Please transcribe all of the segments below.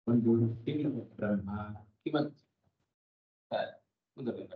ಒಂದು ಕಿಂ ಬ್ರಹ್ಮ ಕಿಮತ್ ಮುಂದುವರಿದ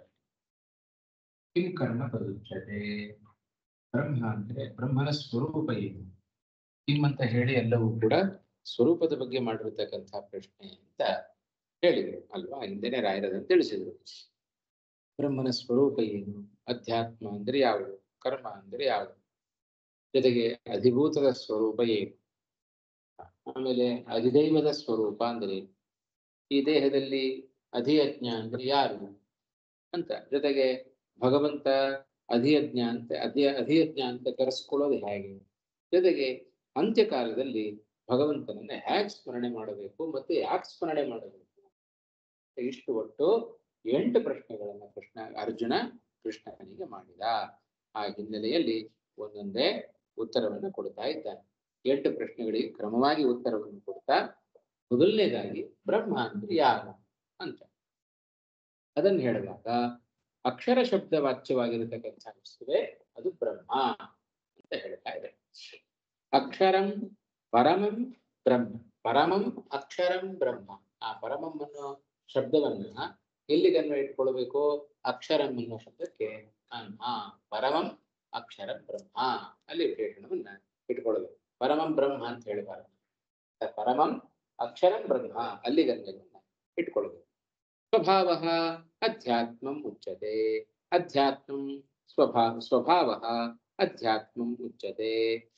ಕಿಂ ಕರ್ಮ ತದುಚ್ಯತೆ ಬ್ರಹ್ಮ ಅಂದ್ರೆ ಬ್ರಹ್ಮನ ಸ್ವರೂಪ ಏನು ಕಿಂ ಅಂತ ಹೇಳಿ ಎಲ್ಲವೂ ಕೂಡ ಸ್ವರೂಪದ ಬಗ್ಗೆ ಮಾಡಿರ್ತಕ್ಕಂತಹ ಪ್ರಶ್ನೆ ಅಂತ ಹೇಳಿದ್ರು ಅಲ್ವಾ ಹಿಂದೆನೆ ರಾಯರದನ್ನು ತಿಳಿಸಿದ್ರು ಬ್ರಹ್ಮನ ಸ್ವರೂಪ ಏನು ಅಧ್ಯಾತ್ಮ ಅಂದ್ರೆ ಯಾವುದು ಕರ್ಮ ಅಂದ್ರೆ ಯಾವುದು ಜೊತೆಗೆ ಅಧಿಭೂತದ ಸ್ವರೂಪ ಏನು ಆಮೇಲೆ ಅಧಿದೈವದ ಸ್ವರೂಪ ಅಂದ್ರೆ ಏನು? ಈ ದೇಹದಲ್ಲಿ ಅಧಿಯಜ್ಞ ಅಂದ್ರೆ ಯಾರು ಅಂತ ಜೊತೆಗೆ ಭಗವಂತ ಅಧಿಯಜ್ಞ ಅಂತ ಅಧಿ ಅಧಿಯಜ್ಞ ಅಂತ ಕರೆಸ್ಕೊಳ್ಳೋದು ಹೇಗೆ ಜೊತೆಗೆ ಅಂತ್ಯಕಾಲದಲ್ಲಿ ಭಗವಂತನನ್ನ ಹೇಗೆ ಸ್ಮರಣೆ ಮಾಡಬೇಕು ಮತ್ತೆ ಯಾಕೆ ಸ್ಮರಣೆ ಮಾಡಬೇಕು ಇಷ್ಟು ಒಟ್ಟು ಎಂಟು ಪ್ರಶ್ನೆಗಳನ್ನ ಕೃಷ್ಣ ಅರ್ಜುನ ಕೃಷ್ಣನಿಗೆ ಮಾಡಿದ ಆ ಹಿನ್ನೆಲೆಯಲ್ಲಿ ಒಂದೊಂದೇ ಉತ್ತರವನ್ನು ಕೊಡ್ತಾ ಇದ್ದಾನೆ ಎಂಟು ಪ್ರಶ್ನೆಗಳಿಗೆ ಕ್ರಮವಾಗಿ ಉತ್ತರವನ್ನು ಕೊಡ್ತಾ ಮೊದಲನೇದಾಗಿ ಬ್ರಹ್ಮ ಅಂದ್ರೆ ಯಾರು ಅಂತ ಅದನ್ನು ಹೇಳುವಾಗ ಅಕ್ಷರ ಶಬ್ದ ವಾಚ್ಯವಾಗಿರತಕ್ಕಂಥ ವಸ್ತುವೆ ಅದು ಬ್ರಹ್ಮ ಅಂತ ಹೇಳ್ತಾ ಇದೆ ಅಕ್ಷರಂ ಪರಮಂ ಬ್ರಹ್ಮ ಪರಮಂ ಅಕ್ಷರಂ ಬ್ರಹ್ಮ ಆ ಪರಮಂ ಅನ್ನೋ ಶಬ್ದವನ್ನ ಎಲ್ಲಿಗೆ ಅನ್ವಯ ಇಟ್ಕೊಳ್ಬೇಕು ಅಕ್ಷರಂ ಅನ್ನೋ ಶಬ್ದಕ್ಕೆ ಆ ಪರಮಂ ಅಕ್ಷರಂ ಬ್ರಹ್ಮ ಅಲ್ಲಿ ವಿಶೇಷಣವನ್ನ ಇಟ್ಕೊಳ್ಬೇಕು ಪರಮಂ ಬ್ರಹ್ಮ ಅಂತ ಹೇಳಬಾರದು ಪರಮಂ ಅಕ್ಷರಂ ಬ್ರಹ್ಮ ಅಲ್ಲಿಗೆ ಅನ್ವಯವನ್ನ ಇಟ್ಕೊಳ್ಬೇಕು ಸ್ವಭಾವ ಅಧ್ಯಾತ್ಮಂ ಉಚ್ಯತೆ ಅಧ್ಯಾತ್ಮಂ ಸ್ವಭಾವ ಸ್ವಭಾವ ಅಧ್ಯಾತ್ಮಂ ಉಚ್ಯತೆ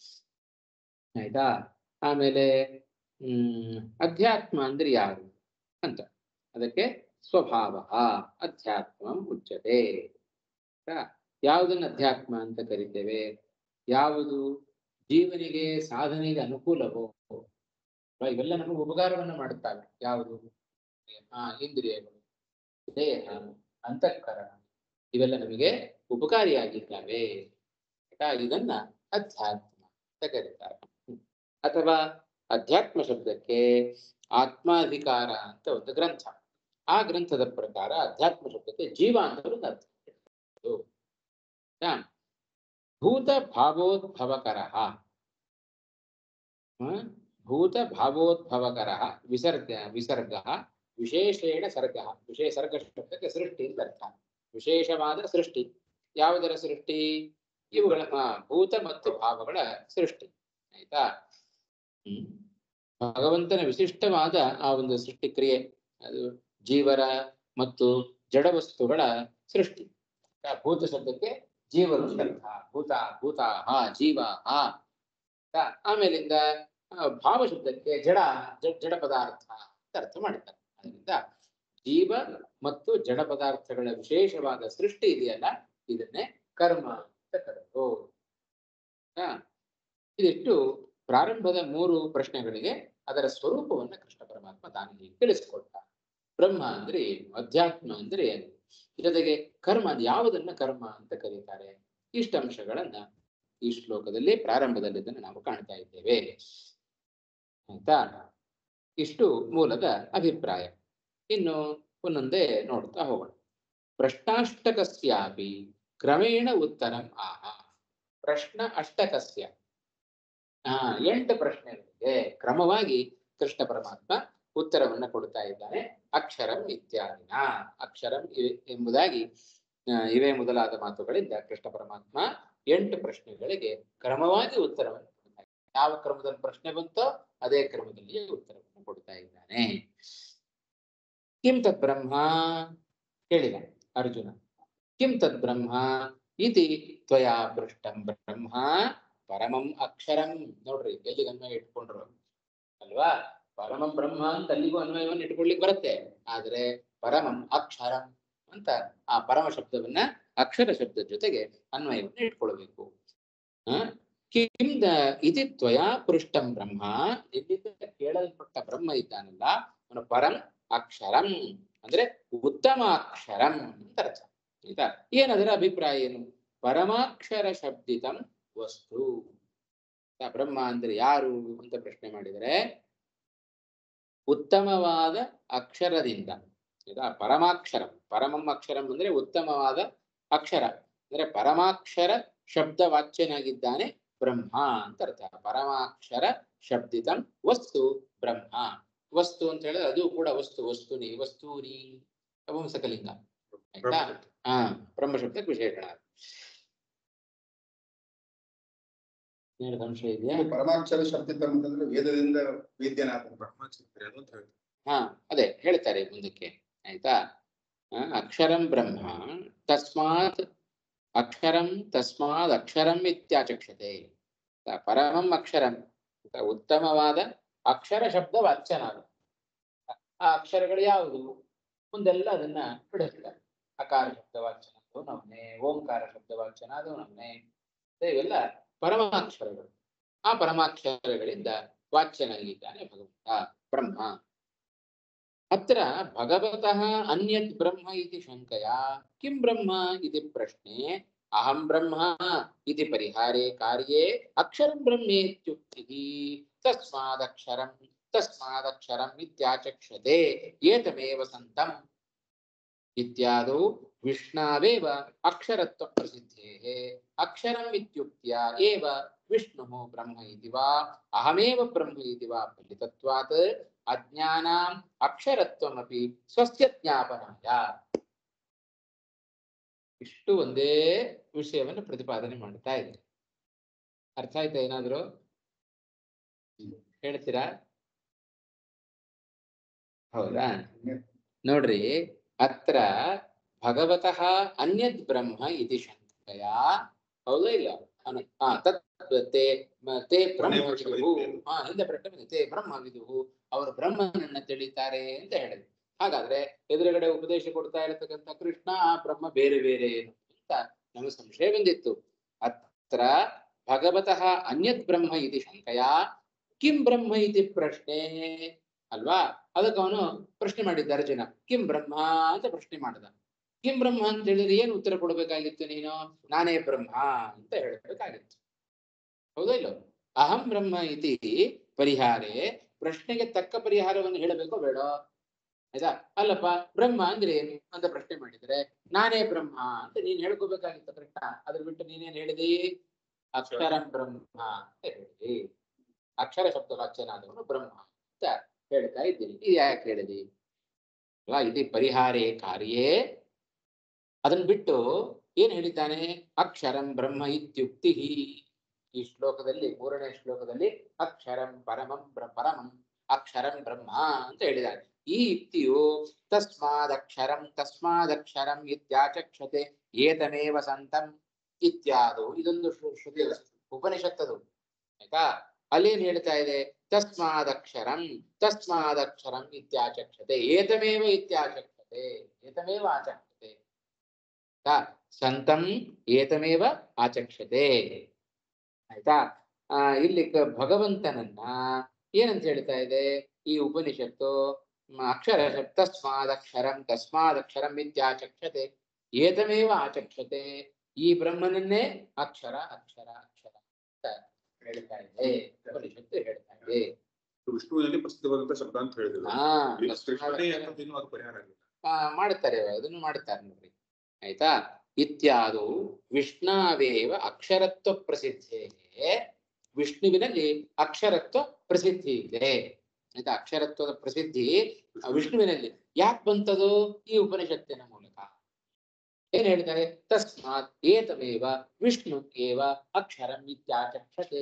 ಆಯ್ತಾ ಆಮೇಲೆ ಹ್ಮ್ ಅಧ್ಯಾತ್ಮ ಅಂದ್ರೆ ಯಾರು ಅಂತ ಅದಕ್ಕೆ ಸ್ವಭಾವ ಅಧ್ಯಾತ್ಮಂ ಉಚ್ಯತೆ ಆಯ್ತಾ? ಯಾವುದನ್ನ ಅಧ್ಯಾತ್ಮ ಅಂತ ಕರಿತೇವೆ ಯಾವುದು ಜೀವನಿಗೆ ಸಾಧನೆಗೆ ಅನುಕೂಲವೋ ಅಲ್ವಾ? ಇವೆಲ್ಲ ನಮಗೆ ಉಪಕಾರವನ್ನ ಮಾಡುತ್ತವೆ ಯಾವುದು ಆ ಇಂದ್ರಿಯಗಳು ದೇಹ ಅಂತಃಕರಣ ಇವೆಲ್ಲ ನಮಗೆ ಉಪಕಾರಿಯಾಗಿದ್ದಾವೆ ಆಯ್ತಾ? ಇದನ್ನ ಅಧ್ಯಾತ್ಮ ಅಂತ ಕರೀತಾರೆ ಹ್ಮ್. ಅಥವಾ ಅಧ್ಯಾತ್ಮ ಶಬ್ದಕ್ಕೆ ಆತ್ಮಾಧಿಕಾರ ಅಂತ ಒಂದು ಗ್ರಂಥ ಆ ಗ್ರಂಥದ ಪ್ರಕಾರ ಅಧ್ಯಾತ್ಮ ಶಬ್ದಕ್ಕೆ ಜೀವ ಅಂತ ಒಂದು ಅರ್ಥ ಇದು. ಆಯ್ತಾ? ಭೂತ ಭಾವೋದ್ಭವಕರ ಭೂತ ಭಾವೋದ್ಭವಕರ ವಿಸರ್ಗ ವಿಸರ್ಗ ವಿಶೇಷೇಣ ಸರ್ಗ ವಿಶೇಷ ಸರ್ಗ ಶಬ್ದಕ್ಕೆ ಸೃಷ್ಟಿ ಅಂತ ಅರ್ಥ ವಿಶೇಷವಾದ ಸೃಷ್ಟಿ ಯಾವುದರ ಸೃಷ್ಟಿ ಇವುಗಳ ಆ, ಭೂತ ಮತ್ತು ಭಾವಗಳ ಸೃಷ್ಟಿ ಆಯ್ತಾ ಹ್ಮ್ ಭಗವಂತನ ವಿಶಿಷ್ಟವಾದ ಆ ಒಂದು ಸೃಷ್ಟಿ ಕ್ರಿಯೆ ಅದು ಜೀವರ ಮತ್ತು ಜಡ ವಸ್ತುಗಳ ಸೃಷ್ಟಿ ಆ ಭೂತ ಶಬ್ದಕ್ಕೆ ಜೀವರು ಅಂತ ಅರ್ಥ ಭೂತ ಭೂತ ಹಾ ಜೀವ ಹಾ ಆಯ್ತಾ? ಆಮೇಲಿಂದ ಆ, ಭಾವ ಶಬ್ದಕ್ಕೆ ಜಡ ಜ- ಜಡ ಪದಾರ್ಥ ಅಂತ ಅರ್ಥ ಮಾಡ್ತಾರೆ ಅದರಿಂದ ಜೀವ ಮತ್ತು ಜಡ ಪದಾರ್ಥಗಳ ವಿಶೇಷವಾದ ಸೃಷ್ಟಿ ಇದೆಯಲ್ಲ ಇದನ್ನೇ ಕರ್ಮ ಅಂತ ಕರೆದು ಇದಿಷ್ಟು ಪ್ರಾರಂಭದ ಮೂರು ಪ್ರಶ್ನೆಗಳಿಗೆ ಅದರ ಸ್ವರೂಪವನ್ನ ಕೃಷ್ಣ ಪರಮಾತ್ಮ ತಾನು ಹೀಗೆ ತಿಳಿಸಿಕೊಟ್ಟ ಬ್ರಹ್ಮ ಅಂದ್ರೆ ಏನು ಅಧ್ಯಾತ್ಮ ಅಂದ್ರೆ ಏನು ಜೊತೆಗೆ ಕರ್ಮ ಅದು ಯಾವುದನ್ನ ಕರ್ಮ ಅಂತ ಕರೀತಾರೆ ಇಷ್ಟ ಅಂಶಗಳನ್ನ ಈ ಶ್ಲೋಕದಲ್ಲಿ ಪ್ರಾರಂಭದಲ್ಲಿ ಇದನ್ನು ನಾವು ಕಾಣ್ತಾ ಇದ್ದೇವೆ ಆಯ್ತಾ ಇಷ್ಟು ಮೂಲದ ಅಭಿಪ್ರಾಯ ಇನ್ನು ಒಂದೊಂದೇ ನೋಡ್ತಾ ಹೋಗೋಣ ಪ್ರಶ್ನಾಷ್ಟಕಸ್ಯಾಪಿ ಕ್ರಮೇಣ ಉತ್ತರಂ ಆಹ ಪ್ರಶ್ನ ಅಷ್ಟಕಸ್ಯ ಆ ಎಂಟು ಪ್ರಶ್ನೆಗಳಿಗೆ ಕ್ರಮವಾಗಿ ಕೃಷ್ಣ ಪರಮಾತ್ಮ ಉತ್ತರವನ್ನ ಕೊಡ್ತಾ ಇದ್ದಾನೆ ಅಕ್ಷರಂ ಇತ್ಯಾದಿನ ಅಕ್ಷರಂ ಇವೆ ಎಂಬುದಾಗಿ ಆ, ಇವೇ ಮೊದಲಾದ ಮಾತುಗಳಿಂದ ಕೃಷ್ಣ ಪರಮಾತ್ಮ ಎಂಟು ಪ್ರಶ್ನೆಗಳಿಗೆ ಕ್ರಮವಾಗಿ ಉತ್ತರವನ್ನು ಕೊಡ್ತಾ ಇದ್ದಾನೆ ಯಾವ ಕ್ರಮದಲ್ಲಿ ಪ್ರಶ್ನೆ ಬಂತೋ ಅದೇ ಕ್ರಮದಲ್ಲಿ ಉತ್ತರವನ್ನು ಕೊಡ್ತಾ ಇದ್ದಾನೆ ಕಿಂ ತದ್ ಬ್ರಹ್ಮ ಕೇಳಿದ ಅರ್ಜುನ ಕಿಂ ತದ್ ಬ್ರಹ್ಮ ಇತಿ ತ್ವಯಾ ಪೃಷ್ಟಂ ಬ್ರಹ್ಮ ಪರಮಂ ಅಕ್ಷರಂ ನೋಡ್ರಿ ಎಲ್ಲಿಗೆ ಅನ್ವಯ ಇಟ್ಕೊಂಡ್ರು ಅಲ್ವಾ ಪರಮಂ ಬ್ರಹ್ಮ ಅಂತ ಅಲ್ಲಿಗೂ ಅನ್ವಯವನ್ನು ಇಟ್ಕೊಳ್ಲಿಕ್ಕೆ ಬರುತ್ತೆ ಆದ್ರೆ ಪರಮಂ ಅಕ್ಷರಂ ಅಂತ ಆ ಪರಮ ಶಬ್ದವನ್ನ ಅಕ್ಷರ ಶಬ್ದದ ಜೊತೆಗೆ ಅನ್ವಯವನ್ನು ಇಟ್ಕೊಳ್ಬೇಕು ಆ ಕಿಂ ದ ಇತಿ ತ್ವಯಾ ಪೃಷ್ಟಂ ಬ್ರಹ್ಮ ಎಲ್ಲಿಂದ ಕೇಳಲ್ಪಟ್ಟ ಬ್ರಹ್ಮ ಇದ್ದಾನಲ್ಲ ಅವನು ಪರಂ ಅಕ್ಷರಂ ಅಂದ್ರೆ ಉತ್ತಮ ಅಕ್ಷರಂ ಅಂತ ಅರ್ಥ ಆಯ್ತಾ ಏನದರ ಅಭಿಪ್ರಾಯ ಏನು ಪರಮಾಕ್ಷರ ಶಬ್ದಿತಂ ವಸ್ತು ಆಯ್ತಾ? ಬ್ರಹ್ಮ ಅಂದ್ರೆ ಯಾರು ಅಂತ ಪ್ರಶ್ನೆ ಮಾಡಿದರೆ ಉತ್ತಮವಾದ ಅಕ್ಷರದಿಂದ ಆಯ್ತಾ ಪರಮಾಕ್ಷರಂ ಪರಮಂ ಅಕ್ಷರಂ ಅಂದ್ರೆ ಉತ್ತಮವಾದ ಅಕ್ಷರ ಅಂದ್ರೆ ಪರಮಾಕ್ಷರ ಶಬ್ದ ವಾಚ್ಯನಾಗಿದ್ದಾನೆ ಬ್ರಹ್ಮ ಅಂತ ಅರ್ಥ ಪರಮಾಕ್ಷರ ಶಬ್ದಿತಂ ವಸ್ತು ಬ್ರಹ್ಮ ವಸ್ತು ಅಂತ ಹೇಳಿದ್ರೆ ಅದು ಕೂಡ ವಸ್ತು ವಸ್ತುನಿ ವಸ್ತೂನಿ ಅಪಂಸಕಲಿಂಗ ಆಯ್ತಾ ಹಾ ಬ್ರಹ್ಮಶಬ್ದಕ್ಕೆ ವಿಶೇಷಣ ಏನು ಸಂಶಯ ಇದೆಯಾ ಇದು ಪರಮಾಕ್ಷರ ಶಬ್ದ ಅಂತಂದ್ರೆ ವೇದದಿಂದ ವೇದ್ಯನಾಥ ಬ್ರಹ್ಮಚಿಂತನೆ ಅದು ಅಂತ ಹೇಳ್ತಾರೆ ಹಾ ಅದೇ ಹೇಳ್ತಾರೆ ಮುಂದಕ್ಕೆ ಆಯ್ತಾ ಆ, ಅಕ್ಷರಂ ಬ್ರಹ್ಮ ತಸ್ಮಾತ್ ಅಕ್ಷರಂ ತಸ್ಮಾದ್ ಅಕ್ಷರಂ ಇತ್ಯಾಚಕ್ಷತೆ ಆ, ಪರಮಂ ಅಕ್ಷರಂ ಅಂತ ಉತ್ತಮವಾದ ಅಕ್ಷರ ಶಬ್ದ ವಾಚ್ಯನ ಅದು. ಆ ಅಕ್ಷರಗಳು ಯಾವುದು ಮುಂದೆಲ್ಲ ಅದನ್ನ ಬಿಡಿಸ್ತಾರೆ ಅಕಾರ ಶಬ್ದ ವಾಚನ ಅದು ನಮ್ನೆ ಓಂಕಾರ ಶಬ್ದ ವಾಚನ ಅದು ನಮ್ನೆ ಇವೆಲ್ಲ ಪರಮಾಕ್ಷರಗಳು ಆ ಪರಮಾಕ್ಷರಗಳಿಂದ ವಾಚ್ಯನಾಗಿದ್ದಾನೆ ಭಗವಂತ ಬ್ರಹ್ಮ ಅತ್ರ ಭಗವತಃ ಅನ್ಯತ್ ಬ್ರಹ್ಮ ಇತಿ ಶಂಕಯ ಕಿಂ ಬ್ರಹ್ಮ ಇತಿ ಪ್ರಶ್ನೆ ಅಹಂ ಬ್ರಹ್ಮ ಇತಿ ಪರಿಹಾರೆ ಕಾರ್ಯೇ ಅಕ್ಷರಂ ಬ್ರಹ್ಮೇತ್ಯುಕ್ತಿಃ ತಸ್ಮಾದಕ್ಷರಂ ತಸ್ಮಾದಕ್ಷರಂ ಇತ್ಯಾಚಕ್ಷತೆ ಏತಮೇವ ಸಂತಂ ಇತ್ಯಾದೌ ವಿಷ್ಣಾವೇವ ಅಕ್ಷರತ್ವ ಪ್ರಸಿದ್ಧೇಃ ಅಕ್ಷರಂ ಇತ್ಯುಕ್ತ್ಯ ಏವ ವಿಷ್ಣುಃ ಬ್ರಹ್ಮ ಇತಿ ವಾ ಅಹಮೇವ ಬ್ರಹ್ಮ ಇತಿ ವಾ ಫಲಿತತ್ವಾತ್ ಅಜ್ಞಾನಾಂ ಅಕ್ಷರತ್ವಮಪಿ ಸ್ವಸ್ಯ ಜ್ಞಾಪನಾಯ ಇಷ್ಟು ಒಂದೇ ವಿಷಯವನ್ನು ಪ್ರತಿಪಾದನೆ ಮಾಡ್ತಾ ಇದೆ ಅರ್ಥ ಆಯ್ತಾ ಏನಾದ್ರು ಹೇಳ್ತೀರಾ ಹೌದಾ ನೋಡ್ರಿ ಅತ್ರ ಭಗವತಃ ಅನ್ಯದ್ ಬ್ರಹ್ಮ ಇತಿ ಶಂಕಯ ಹೌದಾ ಇಲ್ಲ ಅನು- ಹಾ ತತ್ ತೇ ಮ- ತೇ ಬ್ರಹ್ಮ ಕೊನೆಯ ವರ್ಷ ವಿದುಹು. ಬರೀತೇವೆ. ಹಾ ಹಿಂದೆ ಪ್ರಶ್ನೆ ಬಂದಿದೆ. ತೇ ಬ್ರಹ್ಮ ವಿದುಹು ಅವರು ಬ್ರಹ್ಮನನ್ನ ತಿಳಿತಾರೆ ಅಂತ ಹೇಳಿದ್ರು ಹಾಗಾದ್ರೆ ಎದುರುಗಡೆ ಉಪದೇಶ ಕೊಡ್ತಾ ಇರತಕ್ಕಂತ ಕೃಷ್ಣ ಆ ಬ್ರಹ್ಮ ಬೇರೆ ಬೇರೆ ಏನು ಅಂತ ನಮಗೆ ಸಂಶಯ ಬಂದಿತ್ತು ಅತ್ರ ಭಗವತಃ ಅನ್ಯದ್ ಬ್ರಹ್ಮ ಇತಿ ಶಂಕಯ ಕಿಂ ಬ್ರಹ್ಮ ಇತಿ ಪ್ರಶ್ನೆ ಅಲ್ವಾ ಅದಕ್ಕೆ ಅವನು ಪ್ರಶ್ನೆ ಮಾಡಿದ್ದ ಅರ್ಜುನ ಕಿಂ ಬ್ರಹ್ಮ ಅಂತ ಪ್ರಶ್ನೆ ಮಾಡಿದ ಕಿಂ ಬ್ರಹ್ಮ ಅಂತ ಹೇಳಿದ್ರೆ ಏನು ಉತ್ತರ ಕೊಡ್ಬೇಕಾಗಿತ್ತು ನೀನು ನಾನೇ ಬ್ರಹ್ಮ ಅಂತ ಹೇಳಬೇಕಾಗಿತ್ತು ಹೌದಾ ಇಲ್ಲೋ ಅಹಂ ಬ್ರಹ್ಮ ಇತಿ ಪರಿಹಾರೆ ಪ್ರಶ್ನೆಗೆ ತಕ್ಕ ಪರಿಹಾರವನ್ನು ಹೇಳಬೇಕೋ ಬೇಡ ಆಯ್ತಾ ಅಲ್ಲಪ್ಪ ಬ್ರಹ್ಮ ಅಂದ್ರೆ ಏನು ಅಂತ ಪ್ರಶ್ನೆ ಮಾಡಿದ್ರೆ ನಾನೇ ಬ್ರಹ್ಮ ಅಂತ ನೀನ್ ಹೇಳ್ಕೋಬೇಕಾಗಿತ್ತು ಕರೆಕ್ಟಾ ಅದ್ರ ಬಿಟ್ಟು ನೀನೇನ್ ಹೇಳಿದಿ ಅಕ್ಷರಂ ಬ್ರಹ್ಮ ಅಂತ ಹೇಳಿದಿ ಅಕ್ಷರ ಶಬ್ದ ವಾಚ್ಯನಾದವನು ಬ್ರಹ್ಮ ಅಂತ ಹೇಳ್ತಾ ಇದ್ದೀನಿ ಇದು ಯಾಕೆ ಹೇಳಿದಿ ಅಲ್ವಾ ಇದು ಪರಿಹಾರೇ ಕಾರ್ಯೇ ಅದನ್ನ ಬಿಟ್ಟು ಏನ್ ಹೇಳಿದ್ದಾನೆ ಅಕ್ಷರಂ ಬ್ರಹ್ಮ ಇತ್ಯುಕ್ತಿ ಈ ಶ್ಲೋಕದಲ್ಲಿ ಮೂರನೇ ಶ್ಲೋಕದಲ್ಲಿ ಅಕ್ಷರಂ ಪರಮಂ ಬ್ರ- ಪರಮಂ ಅಕ್ಷರಂ ಬ್ರಹ್ಮ ಅಂತ ಹೇಳಿದ್ದಾನೆ ಈ ಯುಕ್ತಿಯು ತಸ್ಮಾದಕ್ಷರಂ ತಸ್ಮಾದಕ್ಷರಂ ಇತ್ಯಾಚಕ್ಷತೆ ಏತಮೇವ ಸಂತಂ ಇತ್ಯಾದು ಇದೊಂದು ಶ್ರು- ಶ್ರುತಿ ಉಪನಿಷತ್ತದು ಆಯ್ತಾ ಅಲ್ಲೇನ್ ಹೇಳ್ತಾ ಇದೆ ತಸ್ಮಾದಕ್ಷರಂ ತಸ್ಮಾದಕ್ಷರಂ ಇತ್ಯಾಚಕ್ಷತೆ ಏತಮೇವ ಇತ್ಯಾಚಕ್ಷತೆ ಏತಮೇವ ಆಚಕ್ಷತೆ ಆಯ್ತಾ ಸಂತಂ ಏತಮೇವ ಆಚಕ್ಷತೆ ಆಯ್ತಾ ಆ ಇಲ್ಲಿ ಕ- ಭಗವಂತನನ್ನ ಏನಂತ ಹೇಳ್ತಾ ಇದೆ ಈ ಉಪನಿಷತ್ತು ಮ, ಅಕ್ಷರ ಶಬ್ದ ತಸ್ಮಾದಕ್ಷರಂ ತಸ್ಮಾದಕ್ಷರಂ ಇತ್ಯಾಚಕ್ಷತೆ ಏತಮೇವ ಆಚಕ್ಷತೆ ಈ ಬ್ರಹ್ಮನನ್ನೇ ಅಕ್ಷರ ಅಕ್ಷರ ಅಕ್ಷರ ಅಂತ ಹೇಳ್ತಾ ಇದೆ ಉಪನಿಷತ್ತು ಹೇಳ್ತಾ ಇದೆ ವಿಷ್ಣುವಿನಲ್ಲಿ ಪ್ರಸಿದ್ಧವಾದಂತ ಶಬ್ದ ಅಂತ ಹೇಳಿದ್ರು ಹಾ ಇಲ್ಲಿ ಕೃಷ್ಣನೇ ತಸ್ಮಾದಕ್ಷರಂ ಅನ್ನೋದೇನು ಅದು ಪರಿಹಾರ ಆಗಿಲ್ಲ ಆ, ಮಾಡ್ತಾರೆ ಅದನ್ನು ಮಾಡ್ತಾರೆ ನೋಡ್ರಿ ಆಯ್ತಾ ಇತ್ಯಾದು ವಿಷ್ಣಾವೇವ ಅಕ್ಷರತ್ವ ಪ್ರಸಿದ್ಧಿ ವಿಷ್ಣುವಿನಲ್ಲಿ ಅಕ್ಷರತ್ವ ಪ್ರಸಿದ್ಧಿ ಇದೆ ಆಯ್ತಾ ಅಕ್ಷರತ್ವದ ಪ್ರಸಿದ್ಧಿ ಆ ವಿಷ್ಣುವಿನಲ್ಲಿ ಯಾಕೆ ಬಂತದು ಈ ಉಪನಿಷತ್ತಿನ ಮೂಲಕ ಏನ್ ಹೇಳ್ತಾರೆ ತಸ್ಮಾತ್ ಏತಮೇವ ವಿಷ್ಣು ಏವ ಅಕ್ಷರಂ ಇತ್ಯಾಚಕ್ಷತೆ